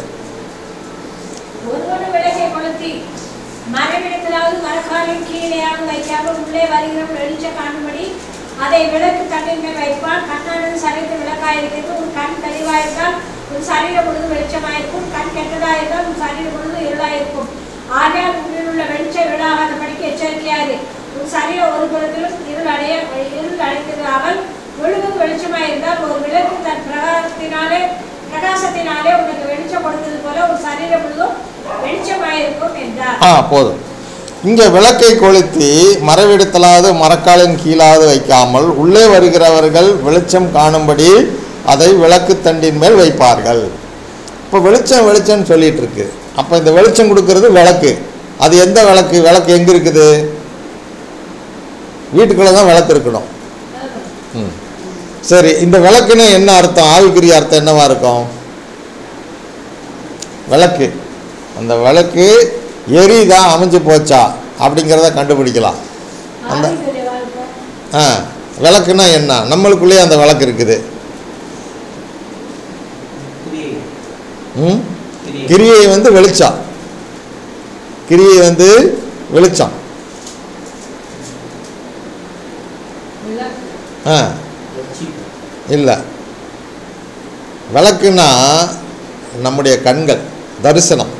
ஒருவன் விளக்கை கொளுத்தி மரமிடத்திலாவது மரக்காலின் கீழேயாவது வைக்காமல் உள்ளே வருகிற வெளிச்சம் காணும்படி அதை விளக்கு தட்டின் மேல் வைப்பான் கண்ணானது சரித்து விளக்காயிருக்கிறது உன் கண் தெளிவாயிருந்தால் உன் சரீரம் முழுது வெளிச்சமாயிருக்கும் கண் கெட்டதாயிருந்தால் உன் சரீரம் முழுது இருளாயிருக்கும் ஆகையால் உன்னில் உள்ள வெளிச்சம் இருளாகாதபடிக்கு எச்சரிக்கையாயிரு உன் சரீரம் ஒரு புறத்திலும் இருள் அடைய இருள் அடைத்திராமல் முழுவதும் வெளிச்சமாயிருந்தால் ஒரு விளக்கு தன் பிரகாசத்தினாலே பிரகாசத்தினாலே உனக்கு வெளிச்சம் கொடுத்தது போல உன் சரீரம் முழுதும் வெளிச்சமாயிருக்கும் என்றார் ஆ போதும் இங்கே விளக்கை கொளுத்தி மரவிடத்தலாவது மரக்காலின் கீழாவது வைக்காமல் உள்ளே வருகிறவர்கள் வெளிச்சம் காணும்படி அதை விளக்கு தண்டின் மேல் வைப்பார்கள் இப்போ வெளிச்சம் வெளிச்சம்னு சொல்லிட்டு இருக்கு அப்போ இந்த வெளிச்சம் கொடுக்கறது விளக்கு அது எந்த விளக்கு விளக்கு எங்கே இருக்குது வீட்டுக்குள்ளே தான் விளக்கு இருக்கணும் ம் சரி இந்த விளக்குன்னு என்ன அர்த்தம் ஆவிக்குரிய அர்த்தம் என்னவா இருக்கும் விளக்கு அந்த விளக்கு எரியுதா அமைஞ்சு போச்சா அப்படிங்கிறத கண்டுபிடிக்கலாம் அந்த ஆவிக்குரிய வாழ்க்கை ஆ விளக்குன்னா என்ன நம்மளுக்குள்ளேயே அந்த விளக்கு இருக்குது கிரியை. ம் கிரியை. கிரியை வந்து வெளிச்சம் கிரியை வந்து வெளிச்சம் விளக்கு. ஆ ரட்சிப்பு. இல்லை விளக்குன்னா நம்முடைய கண்கள் தரிசனம்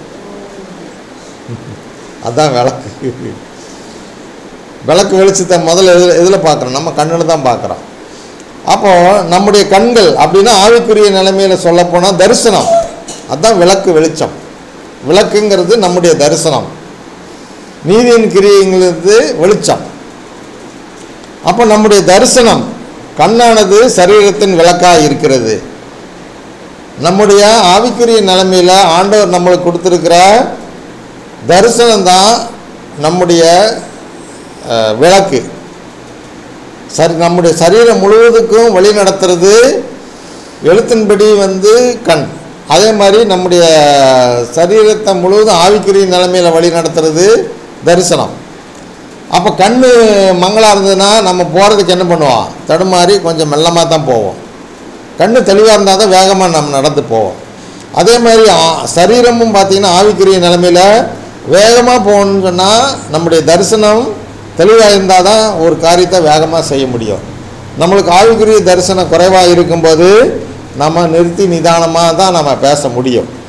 அதான் விளக்கு விளக்கு வெளிச்சத்தை முதல்ல எதில் எதில் பார்க்குறோம் நம்ம கண்ணில் தான் பார்க்குறோம் அப்போது நம்முடைய கண்கள் அப்படின்னா ஆவிக்குரிய நிலைமையில் சொல்லப்போனால் தரிசனம் அதான் விளக்கு வெளிச்சம் விளக்குங்கிறது நம்முடைய தரிசனம் நீதியின் கிரியைங்கிறது வெளிச்சம் அப்போ நம்முடைய தரிசனம் கண்ணானது சரீரத்தின் விளக்காக இருக்கிறது நம்முடைய ஆவிக்குரிய நிலைமையில் ஆண்டவர் நம்மளுக்கு கொடுத்துருக்கிற தரிசனம்தான் நம்முடைய அஹ், விளக்கு சரி நம்முடைய சரீரம் முழுவதுக்கும் வழி நடத்துறது எழுத்தின்படி வந்து கண் அதே மாதிரி நம்முடைய சரீரத்தை முழுவதும் ஆவிக்குரிய நிலைமையில் வழி நடத்துறது தரிசனம் அப்போ கண் மங்கலாக இருந்ததுன்னா நம்ம போகிறதுக்கு என்ன பண்ணுவோம் தடுமாறி கொஞ்சம் மெல்லமாக தான் போவோம் கண் தெளிவாக இருந்தால் தான் வேகமாக நம்ம நடந்து போவோம் அதே மாதிரி ஆ- சரீரமும் பார்த்திங்கன்னா ஆவிக்குரிய நிலைமையில் வேகமாக போகணும்னு சொன்னால் நம்முடைய தரிசனம் தெளிவாக இருந்தால் தான் ஒரு காரியத்தை வேகமாக செய்ய முடியும் நம்மளுக்கு ஆவிக்குரிய தரிசனம் குறைவாக இருக்கும்போது நம்ம நிறுத்தி நிதானமாக தான் நம்ம பேச முடியும்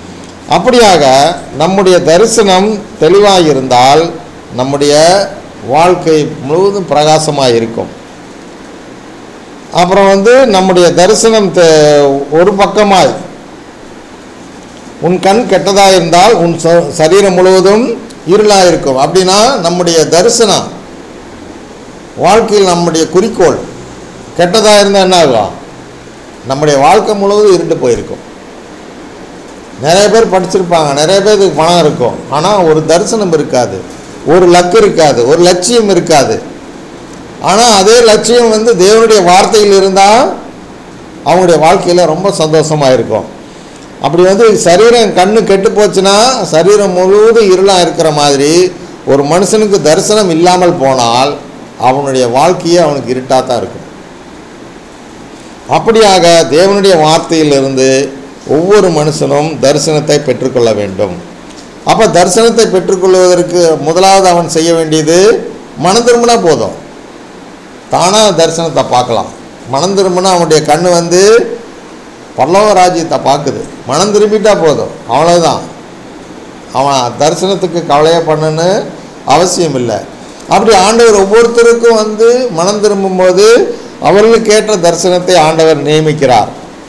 அப்படியாக நம்முடைய தரிசனம் தெளிவாக இருந்தால் நம்முடைய வாழ்க்கை முழுவதும் பிரகாசமாக இருக்கும் அப்புறம் வந்து நம்முடைய தரிசனம் தெ- ஒரு பக்கமாய் உன் கண் கெட்டதாக இருந்தால் உன் ச- சரீரம் முழுவதும் இருளாக இருக்கும் அப்படின்னா நம்முடைய தரிசனம் வாழ்க்கையில் நம்முடைய குறிக்கோள் கெட்டதாக இருந்தால் என்ன ஆகும் நம்முடைய வாழ்க்கை முழுவதும் இருண்டு போயிருக்கும் நிறைய பேர் படிச்சிருப்பாங்க நிறைய பேருக்கு பணம் இருக்கும் ஆனால் ஒரு தரிசனம் இருக்காது ஒரு லக்கு இருக்காது ஒரு லட்சியம் இருக்காது ஆனால் அதே லட்சியம் வந்து தேவனுடைய வார்த்தையில் இருந்தால் அவங்களுடைய வாழ்க்கையில் ரொம்ப சந்தோஷமாக இருக்கும் அப்படி வந்து சரீரம் கண்ணு கெட்டு போச்சுன்னா சரீரம் முழுவதும் இருளாக இருக்கிற மாதிரி ஒரு மனுஷனுக்கு தரிசனம் இல்லாமல் போனால் அவனுடைய வாழ்க்கையே அவனுக்கு இருட்டாக தான் இருக்கும் அப்படியாக தேவனுடைய வார்த்தையிலிருந்து ஒவ்வொரு மனுஷனும் தரிசனத்தை பெற்றுக்கொள்ள வேண்டும் அப்போ தரிசனத்தை பெற்றுக்கொள்வதற்கு முதலாவது அவன் செய்ய வேண்டியது மனம் திரும்பினா போதும் தானாக தரிசனத்தை பார்க்கலாம் மனம் திரும்பினா அவனுடைய கண் வந்து பல்லவ ராஜ்யத்தை பார்க்குது மனம் திரும்பிட்டா போதும் அவ்வளோதான் அவன் தரிசனத்துக்கு கவலையே பண்ணணுன்னு அவசியம் இல்லை அப்படி ஆண்டவர் ஒவ்வொருத்தருக்கும் வந்து மனம் திரும்பும்போது அவர்களுக்கு ஏற்ற தரிசனத்தை ஆண்டவர் நியமிக்கிறார்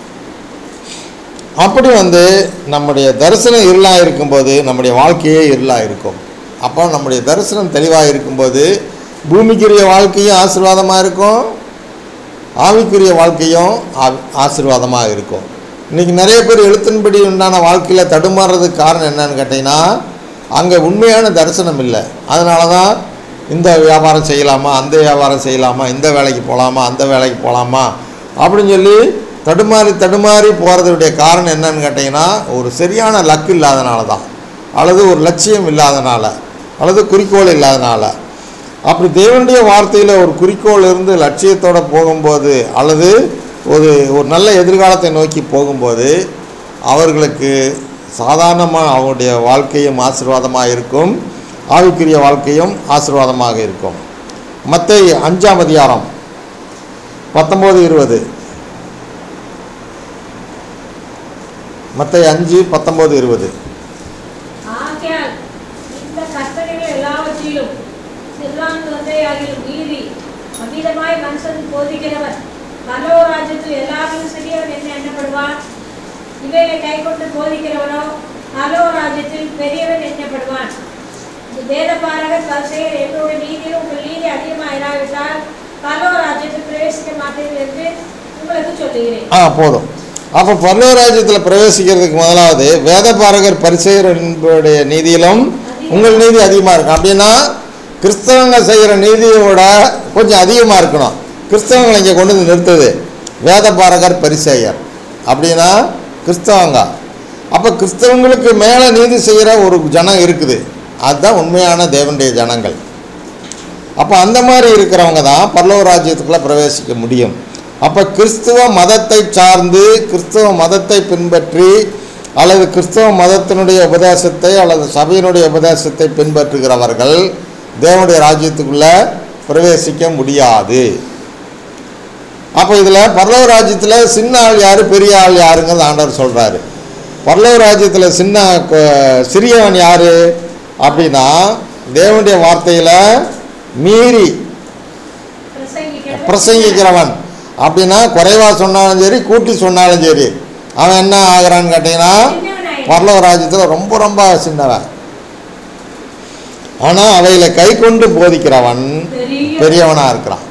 அப்படி வந்து நம்முடைய தரிசனம் இருளாக இருக்கும்போது நம்முடைய வாழ்க்கையே இருளாக இருக்கும் அப்போ நம்முடைய தரிசனம் தெளிவாக இருக்கும்போது பூமிக்குரிய வாழ்க்கையும் ஆசீர்வாதமாக இருக்கும் ஆவிக்குரிய வாழ்க்கையும் ஆ- ஆசீர்வாதமாக இருக்கும் இன்றைக்கி நிறைய பேர் எழுத்தின்படி உண்டான வாழ்க்கையில் தடுமாறுறதுக்கு காரணம் என்னன்னு கேட்டிங்கன்னா அங்கே உண்மையான தரிசனம் இல்லை அதனால தான் இந்த வியாபாரம் செய்யலாமா அந்த வியாபாரம் செய்யலாமா இந்த வேலைக்கு போகலாமா அந்த வேலைக்கு போகலாமா அப்படின்னு சொல்லி தடுமாறி தடுமாறி போகிறதுடைய காரணம் என்னன்னு கேட்டிங்கன்னா ஒரு சரியான லக்கு இல்லாதனால தான் அல்லது ஒரு லட்சியம் இல்லாதனால அல்லது குறிக்கோள் இல்லாதனால அப்படி தேவனுடைய வார்த்தையில் ஒரு குறிக்கோள் இருந்து லட்சியத்தோடு போகும்போது அல்லது ஒரு ஒரு நல்ல எதிர்காலத்தை நோக்கி போகும்போது அவர்களுக்கு சாதாரணமாக அவங்களுடைய வாழ்க்கையும் ஆசீர்வாதமாக இருக்கும் ஆவிக்குரிய வாழ்க்கையும் ஆசீர்வாதமாக இருக்கும் மற்ற அஞ்சாம் அதிகாரம் பத்தொம்போது இருபது மற்ற அஞ்சு பத்தொம்போது இருபது ஆகையால் இந்த கற்பனைகள் எல்லாவற்றிலும் சிறுவான் நீதி அமிதமாய் மனுஷன் போதிக்கிறவர் பரலோக ராஜ்யத்தில் எல்லாரும் சிறியவன் என்று எண்ணப்படுவான் இவைகளை கைக்கொண்டு போதிக்கிறவனோ பரலோக ராஜ்யத்தில் பெரியவன் எண்ணப்படுவான் வேத பாரகர் பரிசெயர் எங்களுடைய நீதியில் உங்கள் நீதி அதிகமாக இராவிட்டால் பரலோக ராஜ்யத்தில் பிரவேசிக்க மாட்டீர்கள் என்று உங்களுக்கு சொல்லுகிறேன் ஆ போதும் அப்போ பரலோராஜ்யத்தில் பிரவேசிக்கிறதுக்கு முதலாவது வேதபாரகர் பரிசெயர் என்பவருடைய நீதியிலும் உங்கள் நீதி அதிகமாக இருக்கும் அப்படின்னா கிறிஸ்தவங்க செய்கிற நீதியோட கொஞ்சம் அதிகமாக இருக்கணும் கிறிஸ்தவங்களை இங்கே கொண்டு வந்து நிறுத்துது வேதபாரகர் பரிசெயர் அப்படின்னா கிறிஸ்தவங்க அப்போ கிறிஸ்தவங்களுக்கு மேலே நீதி செய்கிற ஒரு ஜனம் இருக்குது அதுதான் உண்மையான தேவனுடைய ஜனங்கள் அப்போ அந்த மாதிரி இருக்கிறவங்க தான் பரலோக ராஜ்யத்துக்குள்ளே பிரவேசிக்க முடியும் அப்போ கிறிஸ்துவ மதத்தை சார்ந்து கிறிஸ்துவ மதத்தை பின்பற்றி அல்லது கிறிஸ்தவ மதத்தினுடைய உபதேசத்தை அல்லது சபையினுடைய உபதேசத்தை பின்பற்றுகிறவர்கள் தேவனுடைய ராஜ்யத்துக்குள்ளே பிரவேசிக்க முடியாது அப்போ இதில் பரலோக ராஜ்யத்தில் சின்ன ஆள் யார் பெரிய ஆள் யாருங்கிறது ஆண்டவர் சொல்கிறாரு பரலோக ராஜ்யத்தில் சின்ன க- சிறியவன் யார் அப்படின்னா தேவனுடைய வார்த்தையில் மீறி பிரசங்கிக்கிறவர் பிரசங்கிக்கிறவன் அப்படின்னா குறைவா சொன்னாலும் சரி கூட்டி சொன்னாலும் சரி அவன் என்ன ஆகுறான்னு கேட்டிங்கன்னா சின்னவனாய் பரலோக ராஜ்யத்தில் ரொம்ப ரொம்ப சின்னவன் ஆனால் அவைகளை கை கொண்டு போதிக்கிறவன் பெரிய பெரியவனாக இருக்கிறான்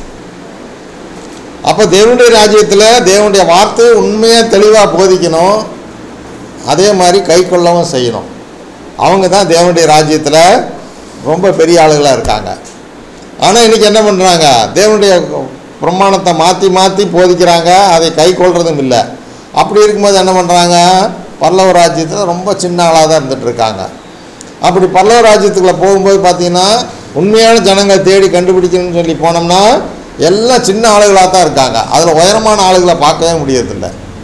அப்போ தேவனுடைய ராஜ்யத்தில் தேவனுடைய வார்த்தையை உண்மையாக தெளிவாக போதிக்கணும் அதே மாதிரி கை கொள்ளவும் செய்யணும் அவங்க தான் தேவனுடைய ராஜ்யத்தில் ரொம்ப பெரிய ஆளுகளாக இருக்காங்க ஆனால் இன்றைக்கி என்ன பண்ணுறாங்க தேவனுடைய பிரமாணத்தை மாற்றி மாற்றி போதிக்கிறாங்க அதை கை கொள்றதும் இல்லை அப்படி இருக்கும்போது என்ன பண்ணுறாங்க பல்லவ ராஜ்யத்தில் ரொம்ப சின்ன ஆளாக தான் இருந்துட்டு இருக்காங்க அப்படி பல்லவ ராஜ்யத்துக்குள்ளே போகும்போது பார்த்தீங்கன்னா உண்மையான ஜனங்களை தேடி கண்டுபிடிக்கணும்னு சொல்லி போனோம்னா எல்லாம் சின்ன ஆளுகளாக தான் இருக்காங்க அதில் உயரமான ஆளுகளை பார்க்கவே முடியறதில்ல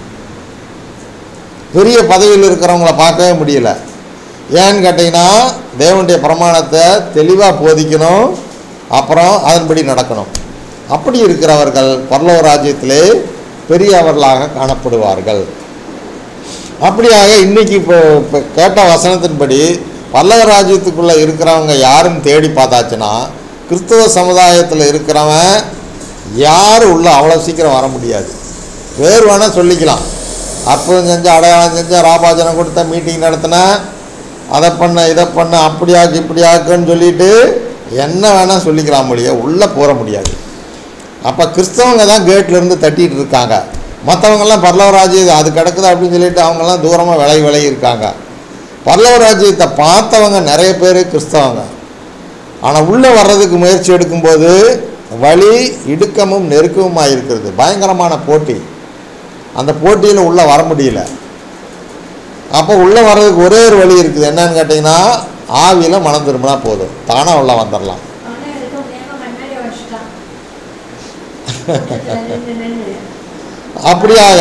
பெரிய பதவியில் இருக்கிறவங்கள பார்க்கவே முடியல ஏன்னு கேட்டிங்கன்னா தேவனுடைய பிரமாணத்தை தெளிவாக போதிக்கணும் அப்புறம் அதன்படி நடக்கணும் அப்படி இருக்கிறவர்கள் பரலோக ராஜ்யத்திலே பெரியவர்களாக காணப்படுவார்கள் அப்படியாக இன்னைக்கு இப்போ இப்போ கேட்ட வசனத்தின்படி பல்லவ ராஜ்யத்துக்குள்ளே இருக்கிறவங்க யாருன்னு தேடி பார்த்தாச்சுன்னா கிறிஸ்தவ சமுதாயத்தில் இருக்கிறவன் யாரும் உள்ள அவ்வளோ சீக்கிரம் வர முடியாது பேர் வேணால் சொல்லிக்கலாம் அற்புதம் செஞ்ச அடையாளம் செஞ்ச ராபாஜனம் கொடுத்த மீட்டிங் நடத்தினேன் அதை பண்ண இதை பண்ண அப்படியாக்கு இப்படியாக்குன்னு சொல்லிட்டு என்ன வேணால் சொல்லிக்கலாம் முடிய உள்ளே போற முடியாது அப்போ கிறிஸ்தவங்க தான் கேட்லேருந்து தட்டிட்டு இருக்காங்க மற்றவங்கெல்லாம் பரலவ ராஜ்யம் அது கிடக்குது அப்படின்னு சொல்லிட்டு அவங்கெல்லாம் தூரமாக விலகி விலகி இருக்காங்க பரலவ ராஜ்யத்தை பார்த்தவங்க நிறைய பேர் கிறிஸ்தவங்க ஆனால் உள்ளே வர்றதுக்கு முயற்சி எடுக்கும்போது வழி இடுக்கமும் நெருக்கமுமாக இருக்கிறது பயங்கரமான போட்டி அந்த போட்டியில் உள்ளே வர முடியல அப்போ உள்ளே வர்றதுக்கு ஒரே ஒரு வழி இருக்குது என்னன்னு கேட்டிங்கன்னா ஆவியில் மனம் திரும்பினா போதும் தானாக உள்ளே வந்துடலாம் அவனே எடுத்து நேம முன்னாடி வச்சுட்டான் கூட்டத்துல நின்னு நின்னு. அப்படியாக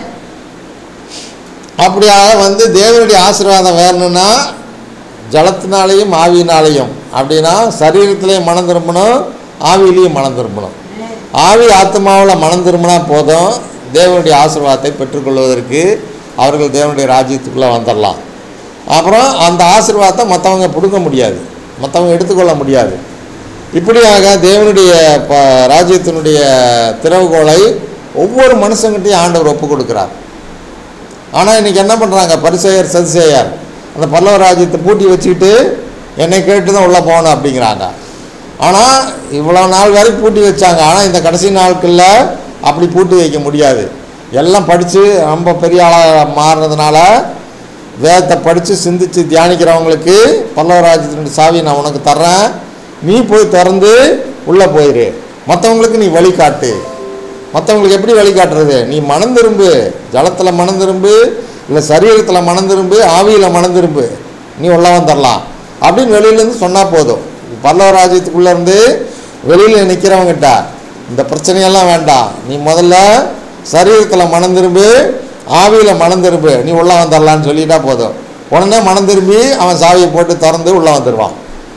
அப்படியாக வந்து தேவனுடைய ஆசீர்வாதம் வேணும்னா ஜலத்தினாலேயும் ஆவியினாலேயும் அப்படின்னா சரீரத்திலையும் மனம் திரும்பணும் ஆவியிலையும் மனம் திரும்பணும் ஆவி ஆத்மாவில் மனம் திரும்பினா போதும் தேவனுடைய ஆசீர்வாதத்தை பெற்றுக்கொள்வதற்கு அவர்கள் தேவனுடைய ராஜ்யத்துக்குள்ளே வந்துடலாம் அப்புறம் அந்த ஆசீர்வாதத்தை மற்றவங்க பிடுங்க முடியாது மற்றவங்க எடுத்துக்கொள்ள முடியாது இப்படியாக தேவனுடைய ப ராஜ்யத்தினுடைய திறவுகோலை ஒவ்வொரு மனுஷங்கிட்டையும் ஆண்டவர் ஒப்பு கொடுக்குறார் ஆனால் இன்றைக்கி என்ன பண்ணுறாங்க பரிசெயர் சதிசெயர் அந்த பல்லவ ராஜ்யத்தை பூட்டி வச்சுக்கிட்டு என்னை கேட்டு தான் உள்ளே போகணும் அப்படிங்கிறாங்க ஆனால் இவ்வளோ நாள் வரைக்கும் பூட்டி வச்சாங்க ஆனால் இந்த கடைசி நாட்களில் அப்படி பூட்டி வைக்க முடியாது எல்லாம் படித்து ரொம்ப பெரிய ஆளாக மாறுறதுனால வேதத்தை படித்து சிந்தித்து தியானிக்கிறவங்களுக்கு பல்லவ ராஜ்யத்தினுடைய சாவி நான் உனக்கு தர்றேன் நீ போய் திறந்து உள்ளே போயிரு மற்றவங்களுக்கு நீ வழிகாட்டு மற்றவங்களுக்கு எப்படி வழிகாட்டுறது நீ மனம் திரும்பு ஜலத்தில் மனம் திரும்பு இல்லை சரீரத்தில் மனம் திரும்பு ஆவியில் மனம் திரும்பு நீ உள்ள வந்துடலாம் அப்படின்னு வெளியிலேருந்து சொன்னால் போதும் பல்லவ ராஜ்யத்துக்குள்ளே இருந்து வெளியில் நிற்கிறவங்கிட்ட இந்த பிரச்சனையெல்லாம் வேண்டாம் நீ முதல்ல சரீரத்தில் மனம் திரும்பு ஆவியில் மனம் திரும்பு நீ உள்ளே வந்துடலான்னு சொல்லிட்டா போதும் உடனே மனம் திரும்பி அவன் சாவியை போட்டு திறந்து உள்ளே வந்துடுவான்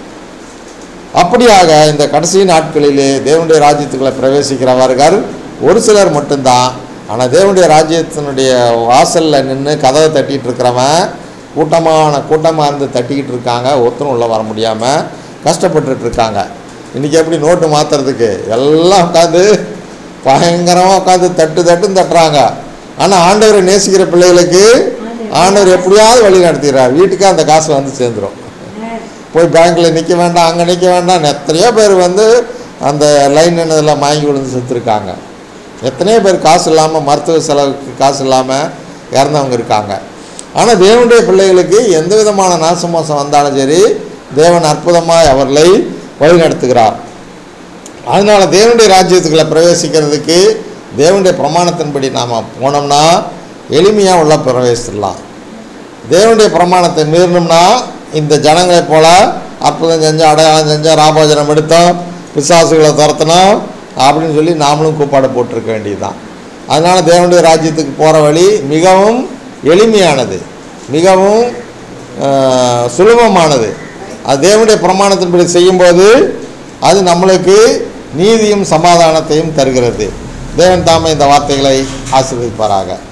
அப்படியாக இந்த கடைசி நாட்களிலே தேவனுடைய ராஜ்யத்துக்குள்ள பிரவேசிக்கிறவர்கள் ஒரு சிலர் மட்டும்தான் ஆனால் தேவனுடைய ராஜ்யத்தினுடைய வாசலில் நின்று கதவை தட்டிட்டு இருக்கிறவன் கூட்டமான கூட்டமாக இருந்து தட்டிக்கிட்டு இருக்காங்க ஒருத்தரும் உள்ளே வர முடியாமல் கஷ்டப்பட்டுட்டு இருக்காங்க இன்றைக்கி எப்படி நோட்டு மாற்றுறதுக்கு எல்லாம் உட்காந்து பயங்கரமாக உட்காந்து தட்டு தட்டுன்னு தட்டுறாங்க ஆனால் ஆண்டவரை நேசிக்கிற பிள்ளைகளுக்கு ஆண்டவர் எப்படியாவது வழி நடத்திடுறார் வீட்டுக்கு அந்த காசு வந்து சேர்ந்துடும் போய் பேங்க்கில் நிற்க வேண்டாம் அங்கே நிற்க வேண்டாம் எத்தனையோ பேர் வந்து அந்த லைன் என்னதில் வாங்கி விழுந்து செத்துருக்காங்க எத்தனையோ பேர் காசு இல்லாமல் மருத்துவ செலவுக்கு காசு இல்லாமல் இறந்தவங்க இருக்காங்க ஆனால் தேவனுடைய பிள்ளைகளுக்கு எந்த விதமான நாசமோசம் வந்தாலும் சரி தேவன் அற்புதமாய் அவர்களை வழிநடத்துகிறார் அதனால் தேவனுடைய ராஜ்யத்துக்குள்ளே பிரவேசிக்கிறதுக்கு தேவனுடைய பிரமாணத்தின்படி நாம் போனோம்னா எளிமையாக உள்ள பிரவேசிடலாம் தேவனுடைய பிரமாணத்தை மீறினோம்னா இந்த ஜனங்களைப் போல அற்புதம் செஞ்சோம் அடையாளம் செஞ்சோம் ராபோஜனம் எடுத்தோம் பிசாசுகளை துரத்தினோம் அப்படின்னு சொல்லி நாமளும் கூப்பாடு போட்டிருக்க வேண்டியதுதான் அதனால் தேவனுடைய ராஜ்யத்துக்கு போகிற வழி மிகவும் எளிமையானது மிகவும் ஆஹ், சுலபமானது அது தேவனுடைய பிரமாணத்தின்படி செய்யும்போது அது நம்மளுக்கு நீதியும் சமாதானத்தையும் தருகிறது தேவன் தாமே இந்த வார்த்தைகளை ஆசீர்வதிப்பாராக